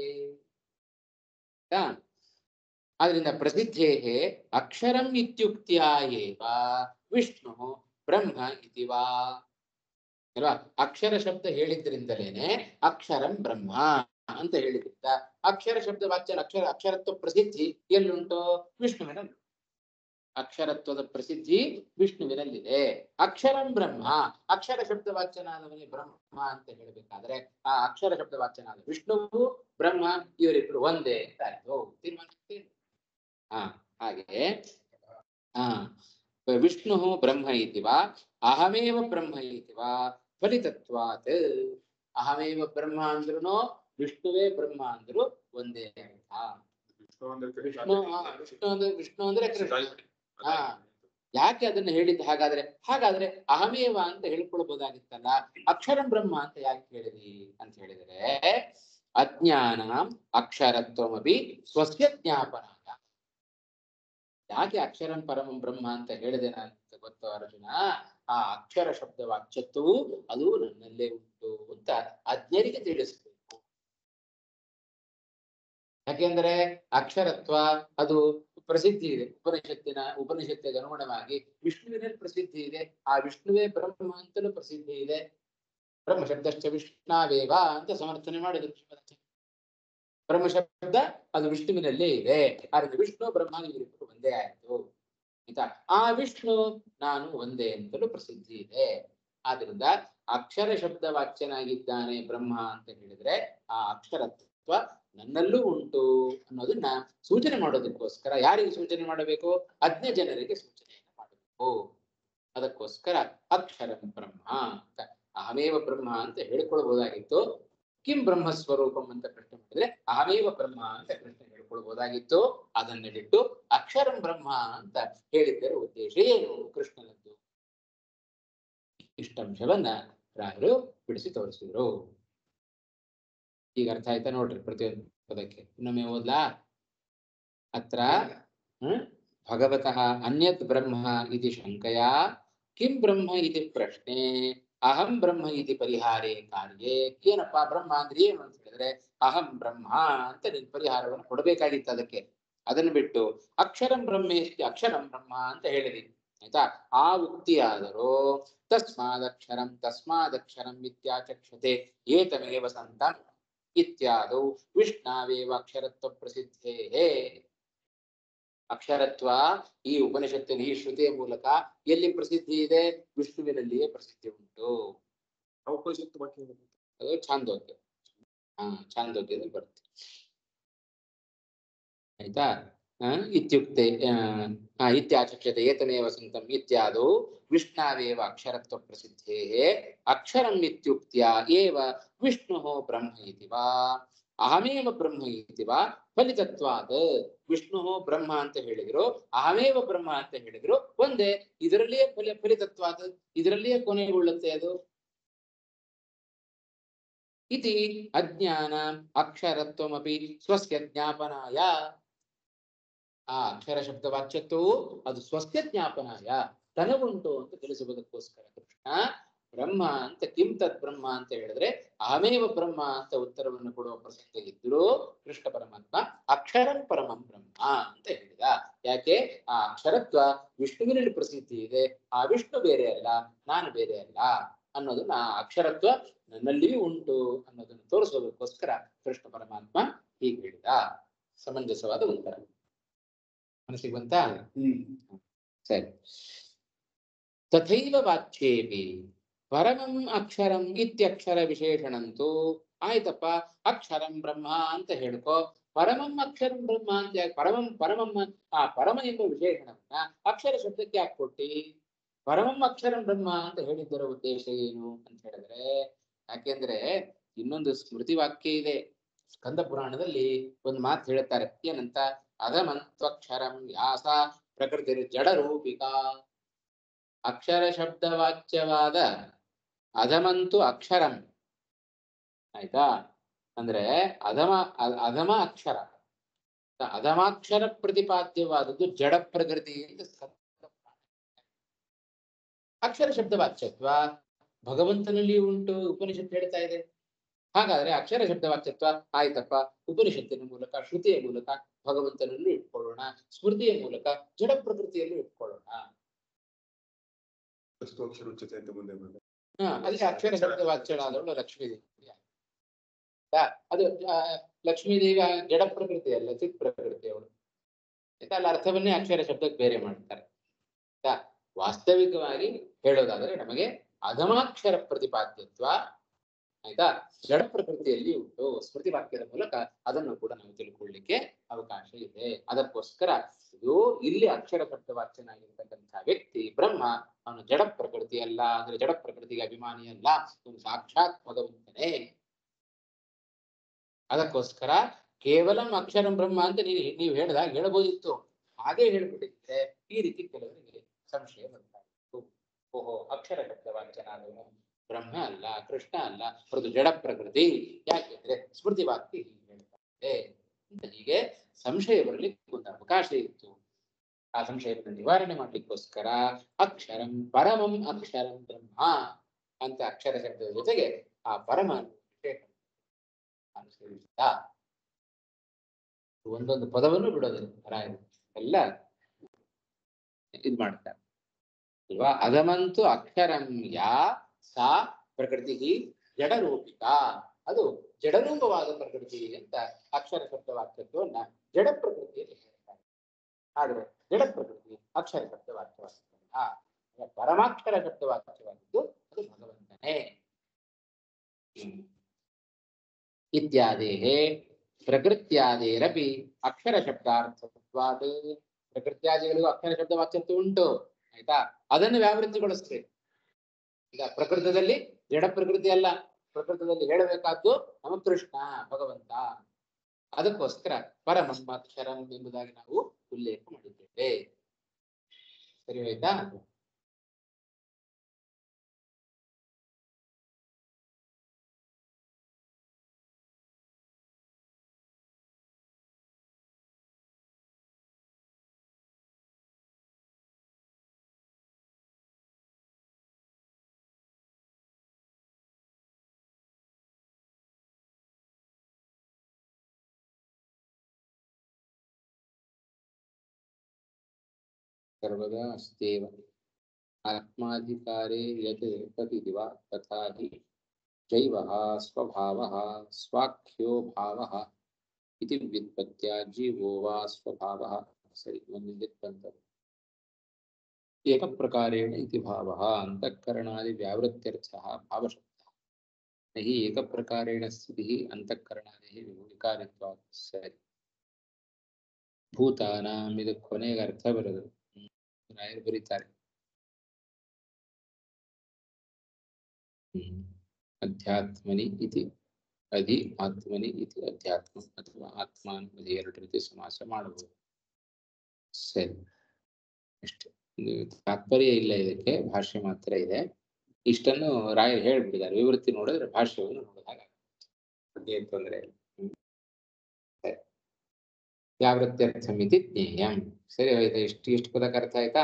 ಆಯ್ತಾ? ಆದ್ರಿಂದ ಪ್ರಸಿದ್ಧೇ ಅಕ್ಷರಂ ಇತ್ಯುಕ್ತಿಯ ಏವ ವಿಷ್ಣು ಬ್ರಹ್ಮ ಇತಿ ವಾ ಅಲ್ವಾ ಅಕ್ಷರ ಶಬ್ದ ಹೇಳಿದ್ರಿಂದಲೇನೆ ಅಕ್ಷರಂ ಬ್ರಹ್ಮ ಅಂತ ಹೇಳಿದ್ರಿಂದ ಅಕ್ಷರ ಶಬ್ದ ವಾಚ್ಯ ಅಕ್ಷರ ಅಕ್ಷರತ್ವ ಪ್ರಸಿದ್ಧಿ ಎಲ್ಲುಂಟು ವಿಷ್ಣುವಿನಲ್ಲಿ ಅಕ್ಷರತ್ವದ ಪ್ರಸಿದ್ಧಿ ವಿಷ್ಣುವಿನಲ್ಲಿದೆ ಅಕ್ಷರಂ ಬ್ರಹ್ಮ ಅಕ್ಷರ ಶಬ್ದ ವಾಚ್ಯನಾದವನೇ ಬ್ರಹ್ಮ ಅಂತ ಹೇಳಬೇಕಾದ್ರೆ ಆ ಅಕ್ಷರ ಶಬ್ದ ವಾಚ್ಯನಾದ ವಿಷ್ಣುವು ಬ್ರಹ್ಮ ಇವರಿಬ್ರು ಒಂದೇ ಅಂತ ಆಯ್ತು ತೀರ್ಮಾನ ಹಾ ಹಾಗೆ ಹಾ ವಿಷ್ಣು ಬ್ರಹ್ಮ ಇತಿ ವಾ ಅಹಮೇವ ಬ್ರಹ್ಮ ಇತಿ ವಾ ಫಲಿತತ್ವಾತ್ ಅಹಮೇವ ಬ್ರಹ್ಮ ಅಂದ್ರೂ ವಿಷ್ಣುವೇ ಬ್ರಹ್ಮ ಅಂದ್ರು ಒಂದೇ ಆಯ್ತಾ ವಿಷ್ಣು ಅಂದ್ರೆ ಕೃಷ್ಣ ವಿಷ್ಣು ಹಾ, ವಿಷ್ಣು ಅಂದ್ರೆ ವಿಷ್ಣು ಅಂದ್ರೆ ಕೃಷ್ಣ ಅದಾಯ್ತು. ಹಾ. ಯಾಕೆ ಅದನ್ನ ಹೇಳಿದ್ದು ಹಾಗಾದ್ರೆ ಹಾಗಾದ್ರೆ ಅಹಮೇವ ಅಂತ ಹೇಳ್ಕೊಳ್ಬಹುದಾಗಿತ್ತಲ್ಲ ಅಕ್ಷರಂ ಬ್ರಹ್ಮ ಅಂತ ಯಾಕೆ ಹೇಳಿದಿ ಅಂತ ಹೇಳಿದ್ರೆ ಅಜ್ಞಾನ ಅಕ್ಷರತ್ವಮಪಿ ಸ್ವಸ್ಯ ಜ್ಞಾಪನಾಯ ಯಾಕೆ ಅಕ್ಷರಂ ಪರಮಂ ಬ್ರಹ್ಮ ಅಂತ ಹೇಳಿದೆ ನಾನು ಅಂತ ಗೊತ್ತೋ ಅರ್ಜುನ ಆ ಅಕ್ಷರ ಶಬ್ದ ವಾಚ್ಯತ್ವವು ಅದು ನನ್ನಲ್ಲೇ ಉಂಟು ಅಂತ ಅಜ್ಞರಿಗೆ ತಿಳಿಸ್ಬೇಕು ಯಾಕೆಂದ್ರೆ ಅಕ್ಷರತ್ವ ಅದು ಪ್ರಸಿದ್ಧಿ ಇದೆ ಉಪನಿಷತ್ತಿನ ಉಪನಿಷತ್ತಿಗೆ ಅನುಗುಣವಾಗಿ ವಿಷ್ಣುವಿನಲ್ಲಿ ಪ್ರಸಿದ್ಧಿ ಇದೆ ಆ ವಿಷ್ಣುವೇ ಬ್ರಹ್ಮ ಅಂತಲೂ ಪ್ರಸಿದ್ಧಿ ಇದೆ ಬ್ರಹ್ಮ ಶಬ್ದಶ್ಚ ವಿಷ್ಣಾವೇವ ಅಂತ ಸಮರ್ಥನೆ ಮಾಡಿದ್ರು ಶ್ರೀಮದಾಚಾರ್ಯ. ಬ್ರಹ್ಮ ಶಬ್ದ ಅದು ವಿಷ್ಣುವಿನಲ್ಲೇ ಇದೆ ಆದ್ರೆ ವಿಷ್ಣು ಬ್ರಹ್ಮ ಇವರಿಬ್ಬರು ಒಂದೇ ಆಯ್ತು ಆಯ್ತಾ ಆ ವಿಷ್ಣು ನಾನು ಒಂದೇ ಅಂತಲೂ ಪ್ರಸಿದ್ಧಿ ಇದೆ ಆದ್ರಿಂದ ಅಕ್ಷರ ಶಬ್ದ ವಾಚ್ಯನಾಗಿದ್ದಾನೆ ಬ್ರಹ್ಮ ಅಂತ ಹೇಳಿದ್ರೆ ಆ ಅಕ್ಷರತ್ವ ನನ್ನಲ್ಲೂ ಉಂಟು ಅನ್ನೋದನ್ನ ಸೂಚನೆ ಮಾಡೋದಕ್ಕೋಸ್ಕರ ಯಾರಿಗೆ ಸೂಚನೆ ಮಾಡಬೇಕು ಅಜ್ಞ ಜನರಿಗೆ ಸೂಚನೆಯನ್ನು ಮಾಡಬೇಕು ಅದಕ್ಕೋಸ್ಕರ ಅಕ್ಷರಂ ಬ್ರಹ್ಮ ಅಂತ ಅಹಮೇವ ಬ್ರಹ್ಮ ಅಂತ ಹೇಳ್ಕೊಳ್ಬಹುದಾಗಿತ್ತು ಕಿಂ ಬ್ರಹ್ಮ ಸ್ವರೂಪಂ ಅಂತ ಪ್ರಶ್ನೆ ಮಾಡಿದ್ರೆ ಅಹಮೇವ ಬ್ರಹ್ಮ ಅಂತ ಪ್ರಶ್ನೆ ಹೇಳ್ಕೊಳ್ಬಹುದಾಗಿತ್ತು ಅದನ್ನ ಬಿಟ್ಟು ಅಕ್ಷರಂ ಬ್ರಹ್ಮ ಅಂತ ಹೇಳಿದ್ದರ ಉದ್ದೇಶ ಏನು ಕೃಷ್ಣನದ್ದು ಇಷ್ಟಂಶವನ್ನ ರಾಯರು ಬಿಡಿಸಿ ತೋರಿಸಿದ್ರು ಈಗ ಅರ್ಥ ಆಯ್ತಾ ನೋಡ್ರಿ ಪ್ರತಿಯೊಂದು ಪದಕ್ಕೆ ಇನ್ನೊಮ್ಮೆ ಓದ್ಲಾ ಅತ್ರ ಹ್ಮ್? ಭಗವತಃ ಅನ್ಯತ್ ಬ್ರಹ್ಮ ಇತಿ ಶಂಕಯಾ ಕಿಂ ಬ್ರಹ್ಮ ಇತಿ ಪ್ರಶ್ನೆ ಅಹಂ ಬ್ರಹ್ಮ ಇತಿ ಪರಿಹಾರೇ ಕಾರ್ಯೇ ಏನಪ್ಪಾ ಬ್ರಹ್ಮ ಅಂದ್ರೆ ಏನು ಅಂತ ಹೇಳಿದ್ರೆ ಅಹಂ ಬ್ರಹ್ಮ ಅಂತ ನೀನ್ ಪರಿಹಾರವನ್ನು ಕೊಡಬೇಕಾಗಿತ್ತು ಅದಕ್ಕೆ ಅದನ್ನು ಬಿಟ್ಟು ಅಕ್ಷರಂ ಬ್ರಹ್ಮೇಸ್ತಿ ಅಕ್ಷರಂ ಬ್ರಹ್ಮ ಅಂತ ಹೇಳಿದಿ ಆಯ್ತಾ ಆ ಉಕ್ತಿಯಾದರೂ ತಸ್ಮಾದಕ್ಷರಂ ತಸ್ಮಾದಕ್ಷರಂ ಇತ್ಯಾಚಕ್ಷತೆ ಏತಮೇವ ಸಂತಂ ಇತ್ಯಾದೌ ವಿಷ್ಣಾವೇವ ಅಕ್ಷರತ್ವ ಪ್ರಸಿದ್ಧೇ ಅಕ್ಷರತ್ವ ಈ ಉಪನಿಷತ್ತಿನ ಈ ಶ್ರುತಿಯ ಮೂಲಕ ಎಲ್ಲಿ ಪ್ರಸಿದ್ಧಿ ಇದೆ ವಿಷ್ಣುವಿನಲ್ಲಿಯೇ ಪ್ರಸಿದ್ಧಿ ಉಂಟು ಅವಪನಿಷತ್ತು ವಾಕ್ಯ ಏನು? ಅದು ಛಾಂದೋಗ್ಯ ಹಾ ಛಾಂದೋಗ್ಯದಲ್ಲಿ ಬರುತ್ತೆ ಆಯ್ತಾ ಆ, ಇತ್ಯುಕ್ತೆ ಆ, ಆ, ಇತ್ಯಾಚಕ್ಷತೆ ಏತಮೇವ ಸಂತಂ ಇತ್ಯಾದೌ ವಿಷ್ಣಾವೇವ ಅಕ್ಷರತ್ವ ಪ್ರಸಿದ್ಧೇ ಅಕ್ಷರಂ ಇತ್ಯುಕ್ತ್ಯ ಏವ ವಿಷ್ಣು ಬ್ರಹ್ಮ ಇತಿ ವಾ ಅಹಮೇವ ಬ್ರಹ್ಮ ಇತಿ ವಾ ಫಲಿತತ್ವಾದ ವಿಷ್ಣು ಬ್ರಹ್ಮ ಅಂತ ಹೇಳಿದ್ರು ಅಹಮೇವ ಬ್ರಹ್ಮ ಅಂತ ಹೇಳಿದ್ರು ಒಂದೇ ಇದರಲ್ಲಿಯೇ ಫಲ ಫಲಿತತ್ವಾದ ಇದರಲ್ಲಿಯೇ ಕೊನೆಗೊಳ್ಳುತ್ತೆ ಅದು ಇತಿ ಅಜ್ಞಾನ ಅಕ್ಷರತ್ವಮಪಿ ಸ್ವಸ್ಯ ಜ್ಞಾಪನಾಯ ಆ ಅಕ್ಷರ ಶಬ್ದ ವಾಚ್ಯತ್ವವು ಅದು ಸ್ವಸ್ಯ ಜ್ಞಾಪನಾಯ ತನಗುಂಟು ಅಂತ ತಿಳಿಸುವುದಕ್ಕೋಸ್ಕರ ಕೃಷ್ಣ ಬ್ರಹ್ಮ ಅಂತ ಕಿಂ ತತ್ ಬ್ರಹ್ಮ ಅಂತ ಹೇಳಿದ್ರೆ ಅಹಮೇವ ಬ್ರಹ್ಮ ಅಂತ ಉತ್ತರವನ್ನು ಕೊಡುವ ಪ್ರಸಂಗ ಇದ್ರೂ ಕೃಷ್ಣ ಪರಮಾತ್ಮ ಅಕ್ಷರಂ ಪರಮಂ ಬ್ರಹ್ಮ ಅಂತ ಹೇಳಿದ ಯಾಕೆ ಆ ಅಕ್ಷರತ್ವ ವಿಷ್ಣುವಿನಲ್ಲಿ ಪ್ರಸಿದ್ಧಿ ಇದೆ ಆ ವಿಷ್ಣು ಬೇರೆ ಅಲ್ಲ ನಾನು ಬೇರೆ ಅಲ್ಲ ಅನ್ನೋದನ್ನ ಆ ಅಕ್ಷರತ್ವ ನನ್ನಲ್ಲಿಯೂ ಉಂಟು ಅನ್ನೋದನ್ನು ತೋರಿಸೋದಕ್ಕೋಸ್ಕರ ಕೃಷ್ಣ ಪರಮಾತ್ಮ ಹೀಗೆ ಹೇಳಿದ ಸಮಂಜಸವಾದ ಉತ್ತರ ಮನಸ್ಸಿಗೆ ಬಂತಾ ಹ್ಮ್ ಸರಿ ತಥೈವ ವಾಚ್ಯೇಪಿ ಪರಮಂ ಅಕ್ಷರಂ ಇತ್ಯಕ್ಷರ ವಿಶೇಷಣಂತೂ ಆಯ್ತಪ್ಪ ಅಕ್ಷರಂ ಬ್ರಹ್ಮ ಅಂತ ಹೇಳ್ಕೊ ಪರಮಂ ಅಕ್ಷರಂ ಬ್ರಹ್ಮ ಅಂತ ಯಾಕೆ ಪರಮಂ ಪರಮಂ ಆ ಪರಮ ಎಂಬ ವಿಶೇಷಣವನ್ನ ಅಕ್ಷರ ಶಬ್ದಕ್ಕೆ ಯಾಕೆ ಕೊಟ್ಟಿ ಪರಮಂ ಅಕ್ಷರಂ ಬ್ರಹ್ಮ ಅಂತ ಹೇಳಿದ್ದರ ಉದ್ದೇಶ ಏನು ಅಂತ ಹೇಳಿದ್ರೆ ಯಾಕೆಂದ್ರೆ ಇನ್ನೊಂದು ಸ್ಮೃತಿ ವಾಕ್ಯ ಇದೆ ಸ್ಕಂದ ಪುರಾಣದಲ್ಲಿ ಒಂದು ಮಾತು ಹೇಳ್ತಾರೆ ಏನಂತ ಅಧಮಂತ್ವಕ್ಷರಂ ಯಾಸ ಪ್ರಕೃತಿ ಜಡ ರೂಪಿಕಾ ಅಕ್ಷರ ಶಬ್ದವಾಚ್ಯವಾದ ಅಧಮಂತು ಅಕ್ಷರಂ ಆಯ್ತಾ ಅಂದ್ರೆ ಅಧಮ ಅ- ಅಧಮ ಅಕ್ಷರ ಅಧಮಾಕ್ಷರ ಪ್ರತಿಪಾದ್ಯವಾದದ್ದು ಜಡ ಪ್ರಕೃತಿ ಅಂತ ಸ್ಕಂದ ಪುರಾಣ. ಅಕ್ಷರ ಶಬ್ದವಾಚ್ಯತ್ವ ಭಗವಂತನಲ್ಲಿ ಉಂಟು ಉಪನಿಷತ್ತು ಹೇಳ್ತಾ ಇದೆ ಹಾಗಾದ್ರೆ ಅಕ್ಷರ ಶಬ್ದವಾಚ್ಯತ್ವ ಆಯ್ತಪ್ಪ ಉಪನಿಷತ್ತಿನ ಮೂಲಕ ಶ್ರುತಿಯ ಮೂಲಕ ಭಗವಂತನಲ್ಲೂ ಇಟ್ಕೊಳ್ಳೋಣ ಸ್ಮೃತಿಯ ಮೂಲಕ ಜಡ ಪ್ರಕೃತಿಯಲ್ಲೂ ಇಟ್ಕೊಳ್ಳೋಣ ವಸ್ತು ಅಕ್ಷರ ಉಚ್ಯತೆ ಅಂತ ಮುಂದೆ ಬಂದ ಹಾ ಅಲ್ಲಿ ಅಕ್ಷರ ಶಬ್ದವಾಚ್ಯಳಾದವಳು ಲಕ್ಷ್ಮೀ ದೇವಿ ಆಯ್ತಾ? ಅದು ಆ, ಲಕ್ಷ್ಮೀ ದೇವಿ ಆ ಜಡ ಪ್ರಕೃತಿ ಅಲ್ಲ ಚಿತ್ ಪ್ರಕೃತಿ ಅವಳು ಆಯ್ತಾ ಅಲ್ಲಿ ಅರ್ಥವನ್ನೇ ಅಕ್ಷರ ಶಬ್ದಕ್ಕೆ ಬೇರೆ ಮಾಡ್ತಾರೆ ಆಯ್ತಾ ವಾಸ್ತವಿಕವಾಗಿ ಹೇಳೋದಾದ್ರೆ ನಮಗೆ ಅಧಮಾಕ್ಷರ ಪ್ರತಿಪಾದ್ಯತ್ವ ಆಯ್ತಾ ಜಡ ಪ್ರಕೃತಿಯಲ್ಲಿ ಉಂಟು ಸ್ಮೃತಿ ವಾಕ್ಯದ ಮೂಲಕ ಅದನ್ನು ಕೂಡ ನಾವು ತಿಳ್ಕೊಳ್ಳಿಕ್ಕೆ ಅವಕಾಶ ಇದೆ ಅದಕ್ಕೋಸ್ಕರ ಇದು ಇಲ್ಲಿ ಅಕ್ಷರ ಶಬ್ದವಾಚ್ಯನಾಗಿರ್ತಕ್ಕಂಥ ವ್ಯಕ್ತಿ ಬ್ರಹ್ಮ ಅವನು ಜಡ ಪ್ರಕೃತಿ ಅಲ್ಲ ಅಂದ್ರೆ ಜಡ ಪ್ರಕೃತಿಗೆ ಅಭಿಮಾನಿ ಅಲ್ಲ ಅವನು ಸಾಕ್ಷಾತ್ ಭಗವಂತನೇ ಅದಕ್ಕೋಸ್ಕರ ಕೇವಲ ಅಕ್ಷರಂ ಬ್ರಹ್ಮ ಅಂತ ನೀವು ನೀವು ಹೇಳ್ದಾಗ ಹೇಳ್ಬೋದಿತ್ತು ಹಾಗೆ ಹೇಳ್ಬಿಟ್ಟಿದ್ರೆ ಈ ರೀತಿ ಕೆಲವರಿಗೆ ಸಂಶಯ ಬರ್ತಾಯಿತ್ತು ಓಹೋ ಅಕ್ಷರ ಶಬ್ದವಾಚ್ಯನಾದವನು ಬ್ರಹ್ಮ ಅಲ್ಲ ಕೃಷ್ಣ ಅಲ್ಲ ಅದು ಜಡ ಪ್ರಕೃತಿ ಯಾಕೆಂದ್ರೆ ಸ್ಮೃತಿ ವಾಕ್ಯ ಹೀಗೆ ಹೇಳ್ತಾ ಇದೆ ಅಂತ ಹೀಗೆ ಸಂಶಯ ಬರಲಿಕ್ಕೆ ಒಂದು ಅವಕಾಶ ಇತ್ತು ಆ ಸಂಶಯವನ್ನು ನಿವಾರಣೆ ಮಾಡ್ಲಿಕ್ಕೋಸ್ಕರ ಅಕ್ಷರಂ ಪರಮಂ ಅಕ್ಷರಂ ಬ್ರಹ್ಮ ಅಂತ ಅಕ್ಷರ ಶಬ್ದದ ಜೊತೆಗೆ ಆ ಪರಮ ಅನುಸರಿಸಿದ ಒಂದೊಂದು ಪದವನ್ನು ಬಿಡೋದಿಲ್ಲ ರಾಯರು ಎಲ್ಲ ಇದ್ ಮಾಡ್ತಾರೆ ಅಲ್ವಾ ಅದಮಂತು ಅಕ್ಷರಂ ಯಾ ಸಾ ಪ್ರಕೃತಿ ಜಡರೂಪಿಕ ಅದು ಜಡರೂಪವಾದ ಪ್ರಕೃತಿ ಅಂತ ಅಕ್ಷರ ಶಬ್ದ ವಾಕ್ಯತ್ವವನ್ನ ಜಡ ಪ್ರಕೃತಿಯಲ್ಲಿ ಹೇಳ್ತಾರೆ ಆದ್ರೆ ಜಡ ಪ್ರಕೃತಿ ಅಕ್ಷರ ಶಬ್ದ ವಾಕ್ಯವಾಕ್ಯವಲ್ಲ ಪರಮಾಕ್ಷರ ಶಬ್ದ ವಾಕ್ಯವಾಗಿದ್ದು ಅದು ಭಗವಂತನೇ ಹ್ಮ್. ಇತ್ಯಾದೇಃ ಪ್ರಕೃತ್ಯಾದೇರಪಿ ಅಕ್ಷರ ಶಬ್ದಾರ್ಥತ್ವಾತ್ ಪ್ರಕೃತ್ಯಾದಿಗಳಿಗೂ ಅಕ್ಷರ ಶಬ್ದ ವಾಕ್ಯತ್ವ ಉಂಟು ಆಯ್ತಾ ಅದನ್ನು ವ್ಯಾವೃತ್ತಿಗೊಳಿಸ್ಬೇಕು ಈಗ ಪ್ರಕೃತದಲ್ಲಿ ಜಡ ಪ್ರಕೃತಿ ಅಲ್ಲ ಪ್ರಕೃತದಲ್ಲಿ ಹೇಳಬೇಕಾದ್ದು ನಮ್ಮ ಕೃಷ್ಣ ಭಗವಂತ ಅದಕ್ಕೋಸ್ಕರ ಪರಮಂ ಅಕ್ಷರಂ ಎಂಬುದಾಗಿ ನಾವು ಉಲ್ಲೇಖ ಮಾಡಿದ್ದೇವೆ ಸರಿ ಹೋಯ್ತಾ सर्वदा अस्त्येव आत्माधिकारे यत् पतिति वा तथा हि जैवः स्वभावः स्वाख्यो भावः इति व्युत्पत्त्या जीवो वा स्वभावः सरि ಮುಂದಿನ ಬಂತದ್ದು ಏಕಪ್ರಕಾರೇಣ ಇತಿ ಭಾವः ಅಂತಃಕರಣಾದಿವ್ಯಾವೃತ್ಯರ್ಥः ಭಾವಶಬ್ದः न हि ಏಕಪ್ರಕಾರೇಣ ಸ್ಥಿತಿः ಅಂತಃಕರಣಾದಿः ವಿಕಾರಿತ್ವಾत् ಸರಿ ಭೂತಾನಾಂ ಇದು ಕೊನೆಗೆ ಅರ್ಥ ಬರೋದು ಹ್ಮ್. ರಾಯರು ಬರೀತಾರೆ ಹ್ಮ್. ಅಧ್ಯಾತ್ಮನಿ ಇತಿ ಅಧಿ ಆತ್ಮನಿ ಇತಿ ಅಧ್ಯಾತ್ಮ ಅಥವಾ ಆತ್ಮ ಅನ್ನೋದು ಎರಡು ರೀತಿ ಸಮಾಸ ಮಾಡಬಹುದು ಸರಿ ಅಷ್ಟೇ ಇದು ತಾತ್ಪರ್ಯ ಇಲ್ಲ ಇದಕ್ಕೆ ಭಾಷೆ ಮಾತ್ರ ಇದೆ ಇಷ್ಟನ್ನು ರಾಯರು ಹೇಳ್ಬಿಟ್ಟಿದ್ದಾರೆ ವಿವೃತ್ತಿ ನೋಡಿದ್ರೆ ಭಾಷ್ಯವನ್ನು ನೋಡಿದಾಗ ಅದೇನ್ ತೊಂದರೆ ಇಲ್ಲ ಹ್ಮ್. ಸರಿ ಯಾವೃತ್ಯರ್ಥಮಿತಿ ಜ್ಞೇಯಂ ಸರಿ ಆಯ್ತಾ ಇಷ್ಟು ಇಷ್ಟು ಪದಕ್ಕೆ ಅರ್ಥ ಆಯ್ತಾ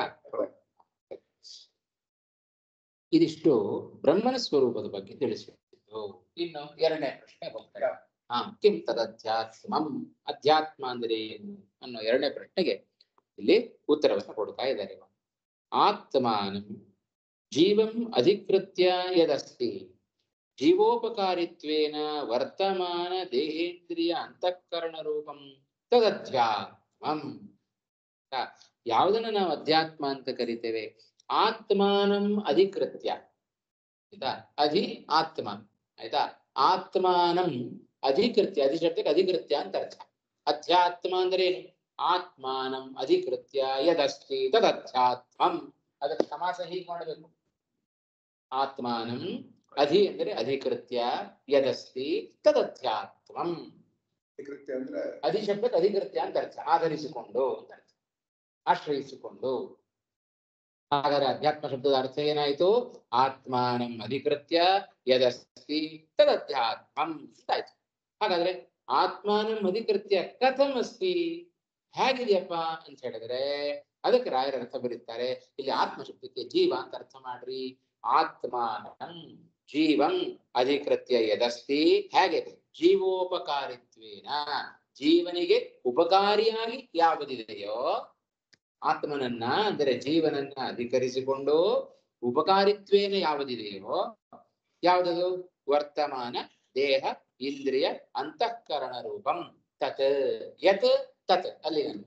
ಇದಿಷ್ಟು ಬ್ರಹ್ಮನ ಸ್ವರೂಪದ ಬಗ್ಗೆ ತಿಳಿಸಿದ್ದು ಇನ್ನು ಎರಡನೇ ಪ್ರಶ್ನೆ ಹೋಗ್ತಾರೆ ಹಾ ಕಿಂ ತದಧ್ಯಾತ್ಮಂ ಅಧ್ಯಾತ್ಮ ಅಂದ್ರೆ ಏನು ಅನ್ನೋ ಎರಡನೇ ಪ್ರಶ್ನೆಗೆ ಇಲ್ಲಿ ಉತ್ತರವನ್ನು ಕೊಡ್ತಾ ಇದ್ದಾರೆ ಇವಾಗ. ಆತ್ಮಾನಂ ಜೀವಂ ಅಧಿಕೃತ್ಯ ಯದಸ್ತಿ ಜೀವೋಪಕಾರಿತ್ವೇನ ವರ್ತಮಾನ ದೇಹೇಂದ್ರಿಯ ಅಂತಃಕರಣ ರೂಪಂ ತದಧ್ಯಾತ್ಮಂ ಆ, ಯಾವುದನ್ನ ನಾವು ಅಧ್ಯಾತ್ಮ ಅಂತ ಕರಿತೇವೆ ಆತ್ಮಾನಂ ಅಧಿಕೃತ್ಯ ಆಯ್ತಾ ಅಧಿ ಆತ್ಮ ಆಯ್ತಾ ಆತ್ಮಾನಂ ಅಧಿಕೃತ್ಯ ಅಧಿಶಬ್ದಕ್ಕೆ ಅಧಿಕೃತ್ಯ ಅಂತ ಅರ್ಥ ಅಧ್ಯಾತ್ಮ ಅಂದ್ರೆ ಏನು ಆತ್ಮಾನಂ ಅಧಿಕೃತ್ಯ ಯದಸ್ತಿ ತದಧ್ಯಾತ್ಮಂ ಅದಕ್ಕೆ ಸಮಾಸ ಹೀಗೆ ಮಾಡಬೇಕು ಆತ್ಮಾನಂ ಅಧಿ ಅಂದರೆ ಅಧಿಕೃತ್ಯ ಯದಸ್ತಿ ತದಧ್ಯಾತ್ಮಂ ಕೃತ್ಯ ಅಂದ್ರೆ ಅಧಿ ಶಬ್ದಕ್ಕೆ ಅಧಿಕೃತ್ಯ ಅಂತ ಅರ್ಥ ಆಧರಿಸಿಕೊಂಡು ಅಂತ ಅರ್ಥ ಆಶ್ರಯಿಸಿಕೊಂಡು ಹಾಗಾದ್ರೆ ಅಧ್ಯಾತ್ಮ ಶಬ್ದದ ಅರ್ಥ ಏನಾಯ್ತು ಆತ್ಮಾನಂ ಅಧಿಕೃತ್ಯ ಯದಸ್ತಿ ತದಧ್ಯಾತ್ಮಂ ಅಂತಾಯ್ತು ಹಾಗಾದ್ರೆ ಆತ್ಮಾನಂ ಅಧಿಕೃತ್ಯ ಕಥಂ ಅಸ್ತಿ ಹೇಗಿದೆಯಪ್ಪ ಅಂತ ಹೇಳಿದ್ರೆ ಅದಕ್ಕೆ ರಾಯರ ಅರ್ಥ ಬರೀತಾರೆ ಇಲ್ಲಿ ಆತ್ಮ ಶಬ್ದಕ್ಕೆ ಜೀವ ಅಂತ ಅರ್ಥ ಮಾಡ್ರಿ ಆತ್ಮಾನಂ ಜೀವಂ ಅಧಿಕೃತ್ಯ ಯದಸ್ತಿ ಹೇಗೆ ಜೀವೋಪಕಾರಿತ್ವೇನ ಜೀವನಿಗೆ ಉಪಕಾರಿಯಾಗಿ ಯಾವುದಿದೆಯೋ ಆತ್ಮನನ್ನ ಅಂದರೆ ಜೀವನನ್ನ ಅಧಿಕರಿಸಿಕೊಂಡು ಉಪಕಾರಿತ್ವೇನ ಯಾವುದಿದೆಯೋ ಯಾವುದದು ವರ್ತಮಾನ ದೇಹ ಇಂದ್ರಿಯ ಅಂತಃಕರಣ ರೂಪಂ ತತ್ ಯತ್ ತತ್ ಅಲ್ಲಿ ನಾನು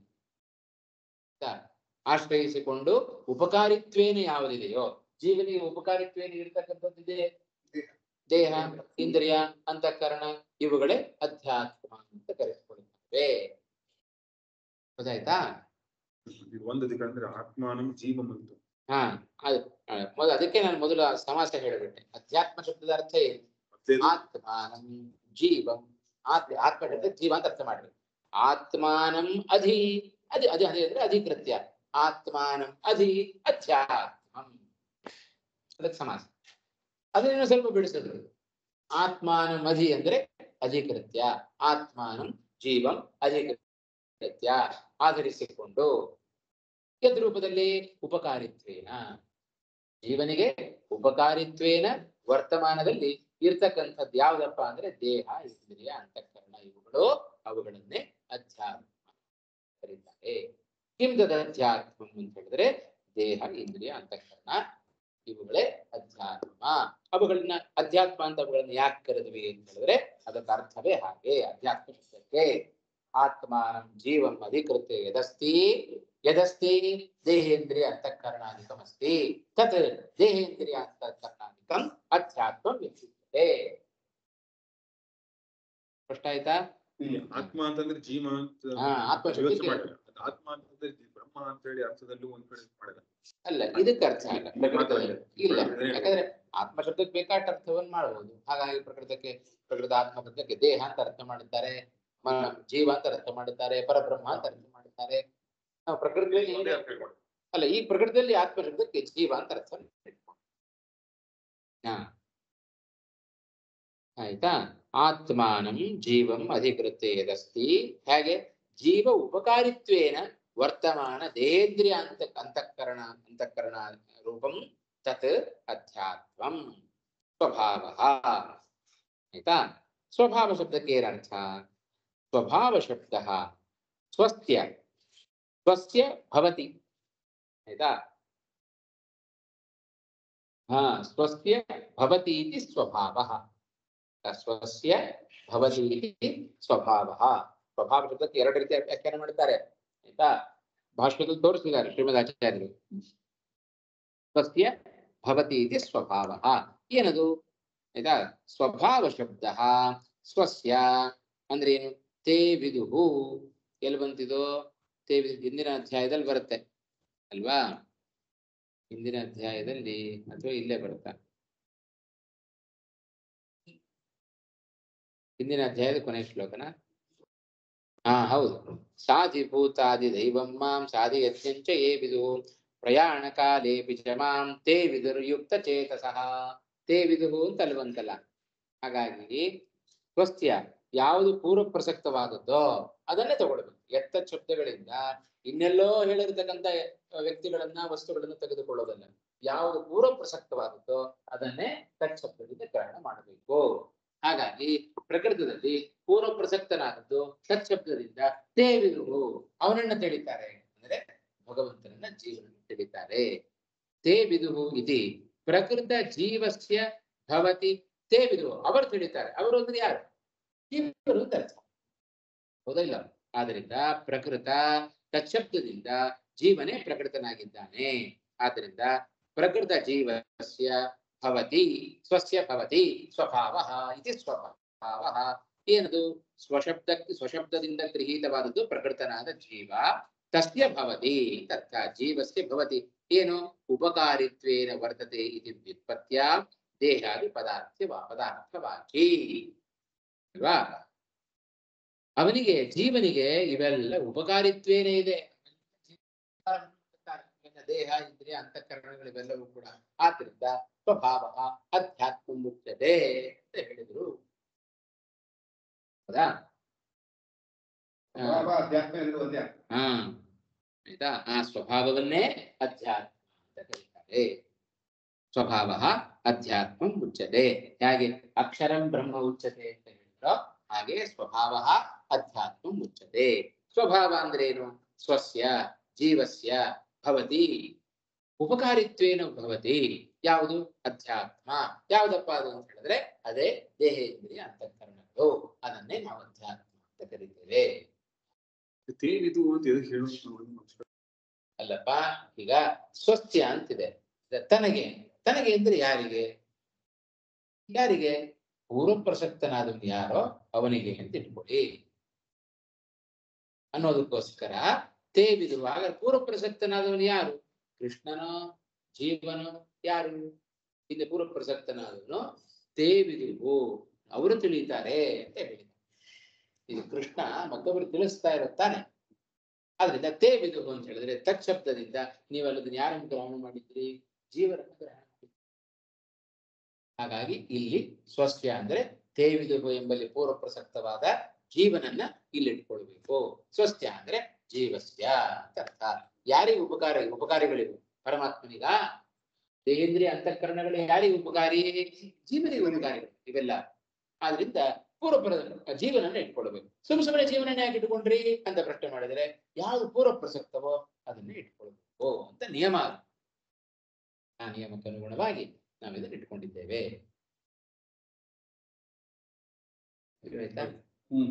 ಆಶ್ರಯಿಸಿಕೊಂಡು ಉಪಕಾರಿತ್ವೇನ ಯಾವುದಿದೆಯೋ ಜೀವನಿಗೆ ಉಪಕಾರಿತ್ವೇನ ಇರ್ತಕ್ಕಂಥದ್ದಿದೆ ದೇಹ ಇಂದ್ರಿಯ ಅಂತಃಕರಣ ಇವುಗಳೇ ಅಧ್ಯಾತ್ಮ ಅಂತ ಕರೆಸಿಕೊಳ್ಳುತ್ತವೆ ಗೊತ್ತಾಯ್ತಾ ಇದು ಒಂದು ದಿಕ್ಕ ಅಂದ್ರೆ ಆತ್ಮಾನಂ ಜೀವಂ ಅಂತ ಹಾ ಅದು ಆ, ಮೊದಲು ಅದಕ್ಕೆ ನಾನು ಮೊದಲು ಆ ಸಮಾಸ ಹೇಳಿಬಿಟ್ಟೆ ಅಧ್ಯಾತ್ಮ ಶಬ್ದದ ಅರ್ಥ ಏನು ಮತ್ತೆ ಆತ್ಮಾನಂ ಜೀವಂ ಆತ್ಮ ಆತ್ಮ ಶಬ್ದ ಜೀವ ಅಂತ ಅರ್ಥ ಮಾಡ್ರಿ ಆತ್ಮಾನಂ ಅಧಿ ಅದಿ ಅದಿ ಅದೇ ಅಂದ್ರೆ ಅಧಿಕೃತ್ಯ ಆತ್ಮಾನಂ ಅಧಿ ಅಧ್ಯಾತ್ಮಂ ಅದಕ್ಕೆ ಸಮಾಸ ಅದನ್ನು ಸ್ವಲ್ಪ ಬಿಡಿಸಿದ್ರು ಆತ್ಮಾನಂ ಅಧಿ ಅಂದ್ರೆ ಅಧಿಕೃತ್ಯ ಆತ್ಮಾನಂ ಜೀವಂ ಅಧಿಕೃತ್ಯ ಆಧರಿಸಿಕೊಂಡು ಯದ್ ರೂಪದಲ್ಲಿ ಉಪಕಾರಿತ್ವೇನ ಜೀವನಿಗೆ ಉಪಕಾರಿತ್ವೇನ ವರ್ತಮಾನದಲ್ಲಿ ಇರ್ತಕ್ಕಂಥದ್ದು ಯಾವ್ದಪ್ಪ ಅಂದ್ರೆ ದೇಹ ಇಂದ್ರಿಯ ಅಂತಃಕರಣ ಇವುಗಳು ಅವುಗಳನ್ನೇ ಅಧ್ಯಾತ್ಮ ಕರೀತಾರೆ ಕಿಂ ತದಧ್ಯಾತ್ಮ ಅಂತ ಹೇಳಿದ್ರೆ ದೇಹ ಇಂದ್ರಿಯ ಅಂತಃಕರಣ ಇವುಗಳೇ ಅಧ್ಯಾತ್ಮ ಅವುಗಳನ್ನ ಅಧ್ಯಾತ್ಮ ಅಂತ ಅವುಗಳನ್ನ ಯಾಕೆ ಕರೆದ್ವಿ ಅಂತ ಹೇಳಿದ್ರೆ ಅದಕ್ಕೆ ಅರ್ಥವೇ ಹಾಗೆ ಅಧ್ಯಾತ್ಮ ಶಬ್ದಕ್ಕೆ ಆತ್ಮಾನಂ ಜೀವಂ ಅಧಿಕೃತ್ಯ ಯದಸ್ತಿ ಯದಸ್ತಿ ದೇಹೇಂದ್ರಿಯ ಅಂತಃಕರಣಾಧಿಕಮಸ್ತಿ ತತ್ ದೇಹೇಂದ್ರಿಯ ಅಂತಃಕರಣಾಧಿಕಂ ಅಧ್ಯಾತ್ಮ ವ್ಯಕ್ತಿಸುತ್ತೆ ಸ್ಪಷ್ಟ ಆಯ್ತಾ ಇಲ್ಲಿ ಆತ್ಮ ಅಂತಂದ್ರೆ ಜೀವ ಅಂತ ಹಾ, ಆತ್ಮ ಯೋಚನೆ ಶಬ್ದಕ್ಕೆ- ಮಾಡಿಲ್ಲ ಅದು ಆತ್ಮ ಅಂತಂದ್ರೆ ಜೀ- ಬ್ರಹ್ಮ ಅಂತ ಹೇಳಿ ಅರ್ಥದಲ್ಲೂ ಒಂದ್ ಕಡೆ ಮಾಡಲ್ಲ ಅಲ್ಲ ಇದಕ್ಕೆ ಅರ್ಥ ಅಲ್ಲ ಪ್ರಕೃತದಲ್ಲಿ ಇಲ್ಲ ಯಾಕಂದ್ರೆ ಆತ್ಮ ಶಬ್ದಕ್ಕೆ ಬೇಕಾದ ಅರ್ಥವನ್ನು ಮಾಡಬಹುದು ಹಾಗಾಗಿ ಪ್ರಕೃತಕ್ಕೆ ಪ್ರಕೃತ ಆತ್ಮ ಶಬ್ದಕ್ಕೆ ದೇಹ ಅಂತ ಅರ್ಥ ಮಾಡಿದ್ದಾರೆ ಮ- ಜೀವ ಅಂತ ಅರ್ಥ ಮಾಡಿದ್ದಾರೆ ಪರಬ್ರಹ್ಮ ಅಂತ ಅರ್ಥ ಮಾಡಿದ್ದಾರೆ ನಾವು ಪ್ರಕೃತಿಯಲ್ಲಿ ಒಂದೇ ಏನೇ- ಅರ್ಥ ಮಾಡ್ಬೋದು. ಅಲ್ಲ ಈ ಪ್ರಕೃತಿಯಲ್ಲಿ ಆತ್ಮ ಶಬ್ದಕ್ಕೆ ಜೀವ ಅಂತ ಅರ್ಥ ಇಟ್ಕೊಂಡು. ಹಾ ಆಯ್ತಾ ಆತ್ಮಾನಂ ಜೀವಂ ಅಧಿಕೃತ್ಯ ಯದಸ್ತಿ ಹೇಗೆ ಜೀವ ಉಪಕಾರಿತ್ವೇನ ವರ್ತಮಾನ ದೇಹೇಂದ್ರಿಯ ಅಂತ ಅಂತಃಕರಣ ಅಂತಃಕರಣ ರೂಪಂ ತತ್ ಅಧ್ಯಾತ್ಮಂ ಸ್ವಭಾವ ಆಯ್ತಾ ಸ್ವಭಾವ ಶಬ್ದಕ್ಕೆ ಏನರ್ಥ ಸ್ವಭಾವ ಶಬ್ದ ಸ್ವಸ್ಯ ಸ್ವಸ್ಯ ಭವತಿ ಆಯ್ತಾ ಹಾ ಸ್ವಸ್ಯ ಭವತಿ ಇತಿ ಸ್ವಭಾವಃ ಸ್ವಸ್ಯ ಭವತಿ ಇತಿ ಸ್ವಭಾವಃ ಸ್ವಭಾವ ಶಬ್ದಕ್ಕೆ ಎರಡು ರೀತಿಯ ವ್ಯಾಖ್ಯಾನ ಮಾಡಿದ್ದಾರೆ ಆಯ್ತಾ ಭಾಷ್ಯದಲ್ಲಿ ತೋರಿಸಿದ್ದಾರೆ ಶ್ರೀಮದ್ ಆಚಾರ್ಯರು ಸ್ವಸ್ಯ ಭವತಿ ಇತಿ ಸ್ವಭಾವಃ ಏನದು ಆಯ್ತಾ ಸ್ವಭಾವ ಶಬ್ದ ಸ್ವಸ್ಯ ಅಂದ್ರೆ ಏನು ತೇ ವಿದುಹು ಎಲ್ಲಿ ಬಂತಿದು ತೇ ವಿದು ಹಿಂದಿನ ಅಧ್ಯಾಯದಲ್ಲಿ ಬರುತ್ತೆ ಅಲ್ವಾ ಹಿಂದಿನ ಅಧ್ಯಾಯದಲ್ಲಿ ಅಥವಾ ಇಲ್ಲೇ ಬರುತ್ತಾ ಹಿಂದಿನ ಅಧ್ಯಾಯದ ಕೊನೆಯ ಶ್ಲೋಕನ ಹಾ ಹೌದು ಸಾಧಿಭೂತಾದಿ ದೈವಂ ಮಾಂ ಸಾಧಿ ಯತ್ಯಂಚ ಯೇ ವಿದು ಪ್ರಯಾಣ ಕಾಲೇಪಿ ಚ ಮಾಂ ತೇ ವಿದುರ್ಯುಕ್ತ ಚೇತಸಃ ತೇ ವಿದುಹು ಅಂತ ಅಲ್ಲಿ ಬಂತಲ್ಲ ಹಾಗಾಗಿ ಸ್ವಸ್ತ್ಯ ಯಾವುದು ಪೂರ್ವ ಪ್ರಸಕ್ತವಾದದ್ದೋ ಅದನ್ನೇ ತಗೊಳ್ಬೇಕು ಎತ್ತ ಶಬ್ದಗಳಿಂದ ಇನ್ನೆಲ್ಲೋ ಹೇಳಿರ್ತಕ್ಕಂಥ ವ್ಯಕ್ತಿಗಳನ್ನ ವಸ್ತುಗಳನ್ನ ತೆಗೆದುಕೊಳ್ಳೋದಲ್ಲ ಯಾವುದು ಪೂರ್ವ ಪ್ರಸಕ್ತವಾದದ್ದೋ ಅದನ್ನೇ ತತ್ಶಬ್ದದಿಂದ ಗ್ರಹಣ ಮಾಡಬೇಕು ಹಾಗಾಗಿ ಪ್ರಕೃತದಲ್ಲಿ ಪೂರ್ವ ಪ್ರಸಕ್ತನಾದದ್ದು ತತ್ಶಬ್ದದಿಂದ ದೇವಿರು ಅವನನ್ನ ತಿಳಿತಾರೆ ಅಂದ್ರೆ ಭಗವಂತನನ್ನ ಜೀವನ ತಿಳಿತಾರೆ ತೇ ವಿದುಹು ಇತಿ ಪ್ರಕೃತ ಜೀವಸ್ಯ ಭವತಿ ತೇ ವಿದುಹು ಅವರು ತಿಳಿತಾರೆ ಅವರು ಅಂದ್ರೆ ಯಾರು ಜೀವರು ಅಂತ ಅರ್ಥ ಹೌದಲ್ಲ ಆದ್ರಿಂದ ಪ್ರಕೃತ ತತ್ಶಬ್ದದಿಂದ ಜೀವನೇ ಪ್ರಕೃತನಾಗಿದ್ದಾನೆ ಆದ್ರಿಂದ ಪ್ರಕೃತ ಜೀವಸ್ಯ ಭವತಿ ಸ್ವಸ್ಯ ಭವತಿ ಸ್ವಭಾವ ಇತಿ ಸ್ವಭಾವ ಏನದು ಸ್ವಶಬ್ದಕ್ಕೆ ಸ್ವಶಬ್ದದಿಂದ ಗೃಹೀತವಾದದ್ದು ಪ್ರಕೃತನಾದ ಜೀವ ತಸ್ಯ ಭವತಿ ತರ್ಥ ಜೀವಸ್ಯ ಭವತಿ ಏನು ಉಪಕಾರಿತ್ವೇನ ವರ್ತತೆ ಇತಿ ವ್ಯುತ್ಪತ್ಯ ದೇಹಾದಿ ಪದಾರ್ಥ ಪದಾರ್ಥವಾಚಿ ಅಲ್ವಾ ಅವನಿಗೆ ಜೀವನಿಗೆ ಇವೆಲ್ಲ ಉಪಕಾರಿತ್ವೇನೇ ಇದೆ ದೇಹ ಇಂದ್ರಿಯ ಅಂತಃಕರಣಗಳು ಇವೆಲ್ಲವೂ ಕೂಡ ಆದ್ರಿಂದ ಸ್ವಭಾವ ಅಧ್ಯಾತ್ಮ ಮುಚ್ಚದೆ ಅಂತ ಹೇಳಿದ್ರು ಹೌದಾ ಸ್ವಭಾವ ಅಧ್ಯಾತ್ಮ ಎರಡು ಒಂದೇ ಅರ್ಥ. ಹಾ ಆಯ್ತಾ ಆ ಸ್ವಭಾವವನ್ನೇ ಅಧ್ಯಾತ್ಮ ಅಂತ ಕರೀತಾರೆ ಸ್ವಭಾವ ಅಧ್ಯಾತ್ಮ ಉಚ್ಯತೆ ಹೇಗೆ ಅಕ್ಷರಂ ಬ್ರಹ್ಮ ಉಚ್ಯತೆ ಅಂತ ಹೇಳಿದ್ರೋ ಹಾಗೆ ಸ್ವಭಾವ ಅಧ್ಯಾತ್ಮ ಉಚ್ಯತೆ ಸ್ವಭಾವ ಅಂದ್ರೆ ಏನು ಸ್ವಸ್ಯ ಜೀವಸ್ಯ ಭವತಿ ಉಪಕಾರಿತ್ವೇನ ಭವತಿ ಯಾವುದು ಅಧ್ಯಾತ್ಮ ಯಾವ್ದಪ್ಪ ಅದು ಅಂತ ಹೇಳಿದ್ರೆ ಅದೇ ದೇಹೇಂದ್ರಿಯ ಅಂತಃಕರಣಗಳು ಅದನ್ನೇ ನಾವು ಅಧ್ಯಾತ್ಮ ಅಂತ ಕರಿತೇವೆ ತೇವಿದು ಅಂತ ಎದಕ್ಕೆ ಹೇಳೋದು ನೋಡಿ ಅಲ್ಲಪ್ಪ ಈಗ ಸ್ವಸ್ತ್ಯ ಅಂತಿದೆ ಇದು ತನಗೆ ತನಗೆ ಅಂದ್ರೆ ಯಾರಿಗೆ ಯಾರಿಗೆ ಪೂರ್ವ ಪ್ರಸಕ್ತನಾದವನು ಯಾರೋ ಅವನಿಗೆ ಅಂತ ಇಟ್ಕೊಳ್ಳಿ ಅನ್ನೋದಕ್ಕೋಸ್ಕರ ತೇವಿದುವಾಗ ಪೂರ್ವ ಪ್ರಸಕ್ತನಾದವನು ಯಾರು ಕೃಷ್ಣನೋ ಜೀವನೋ ಯಾರು ಇಲ್ಲಿ ಪೂರ್ವ ಪ್ರಸಕ್ತನಾದವನು ತೇವಿದುವು ಅವರು ತಿಳಿತಾರೆ ಅಂತ ಹೇಳಿದ ಇದು ಕೃಷ್ಣ ಮತ್ತೊಬ್ಬರು ತಿಳಿಸ್ತಾ ಇರುತ್ತಾನೆ ಆದ್ರಿಂದ ತೇ ವಿದುಹು ಅಂತ ಹೇಳಿದ್ರೆ ತತ್ಶಬ್ದದಿಂದ ನೀವು ಅಲ್ಲದನ್ನ ಯಾರನ್ನು ಗ್ರಹಣ ಮಾಡಿದ್ರಿ ಜೀವನನ್ನು ಗ್ರಹಣ ಮಾಡಿದ್ರಿ ಹಾಗಾಗಿ ಇಲ್ಲಿ ಸ್ವಸ್ಯ ಅಂದ್ರೆ ತೇ ವಿದುಹು ಎಂಬಲ್ಲಿ ಪೂರ್ವ ಪ್ರಸಕ್ತವಾದ ಜೀವನನ್ನ ಇಲ್ಲಿ ಇಟ್ಕೊಳ್ಬೇಕು ಸ್ವಸ್ಯ ಅಂದ್ರೆ ಜೀವಸ್ಯ ಅಂತ ಅರ್ಥ ಯಾರಿಗೆ ಉಪಕಾರ ಉಪಕಾರಿಗಳಿವು ಪರಮಾತ್ಮನಿಗ ದೇಹೇಂದ್ರಿಯ ಅಂತಃಕರಣಗಳು ಯಾರಿಗೆ ಉಪಕಾರಿ ಜೀವನಿಗೆ ಉಪಕಾರಿಗಳು ಇವೆಲ್ಲ ಆದ್ರಿಂದ ಪೂರ್ವ ಜೀವನನ್ನ ಇಟ್ಕೊಳ್ಬೇಕು ಸುಮ್ ಸುಮ್ಮನೆ ಜೀವನನೇ ಯಾಕೆ ಇಟ್ಕೊಂಡ್ರಿ ಅಂತ ಪ್ರಶ್ನೆ ಮಾಡಿದ್ರೆ ಯಾವ್ದು ಪೂರ್ವ ಪ್ರಸಕ್ತವೋ ಅದನ್ನೇ ಇಟ್ಕೊಳ್ಬೇಕು ಅಂತ ನಿಯಮ ಅದು. ಆ ನಿಯಮಕ್ಕೆ ಅನುಗುಣವಾಗಿ ನಾವಿದನ್ನು ಇಟ್ಕೊಂಡಿದ್ದೇವೆ ಆಯ್ತಾ ಹ್ಮ್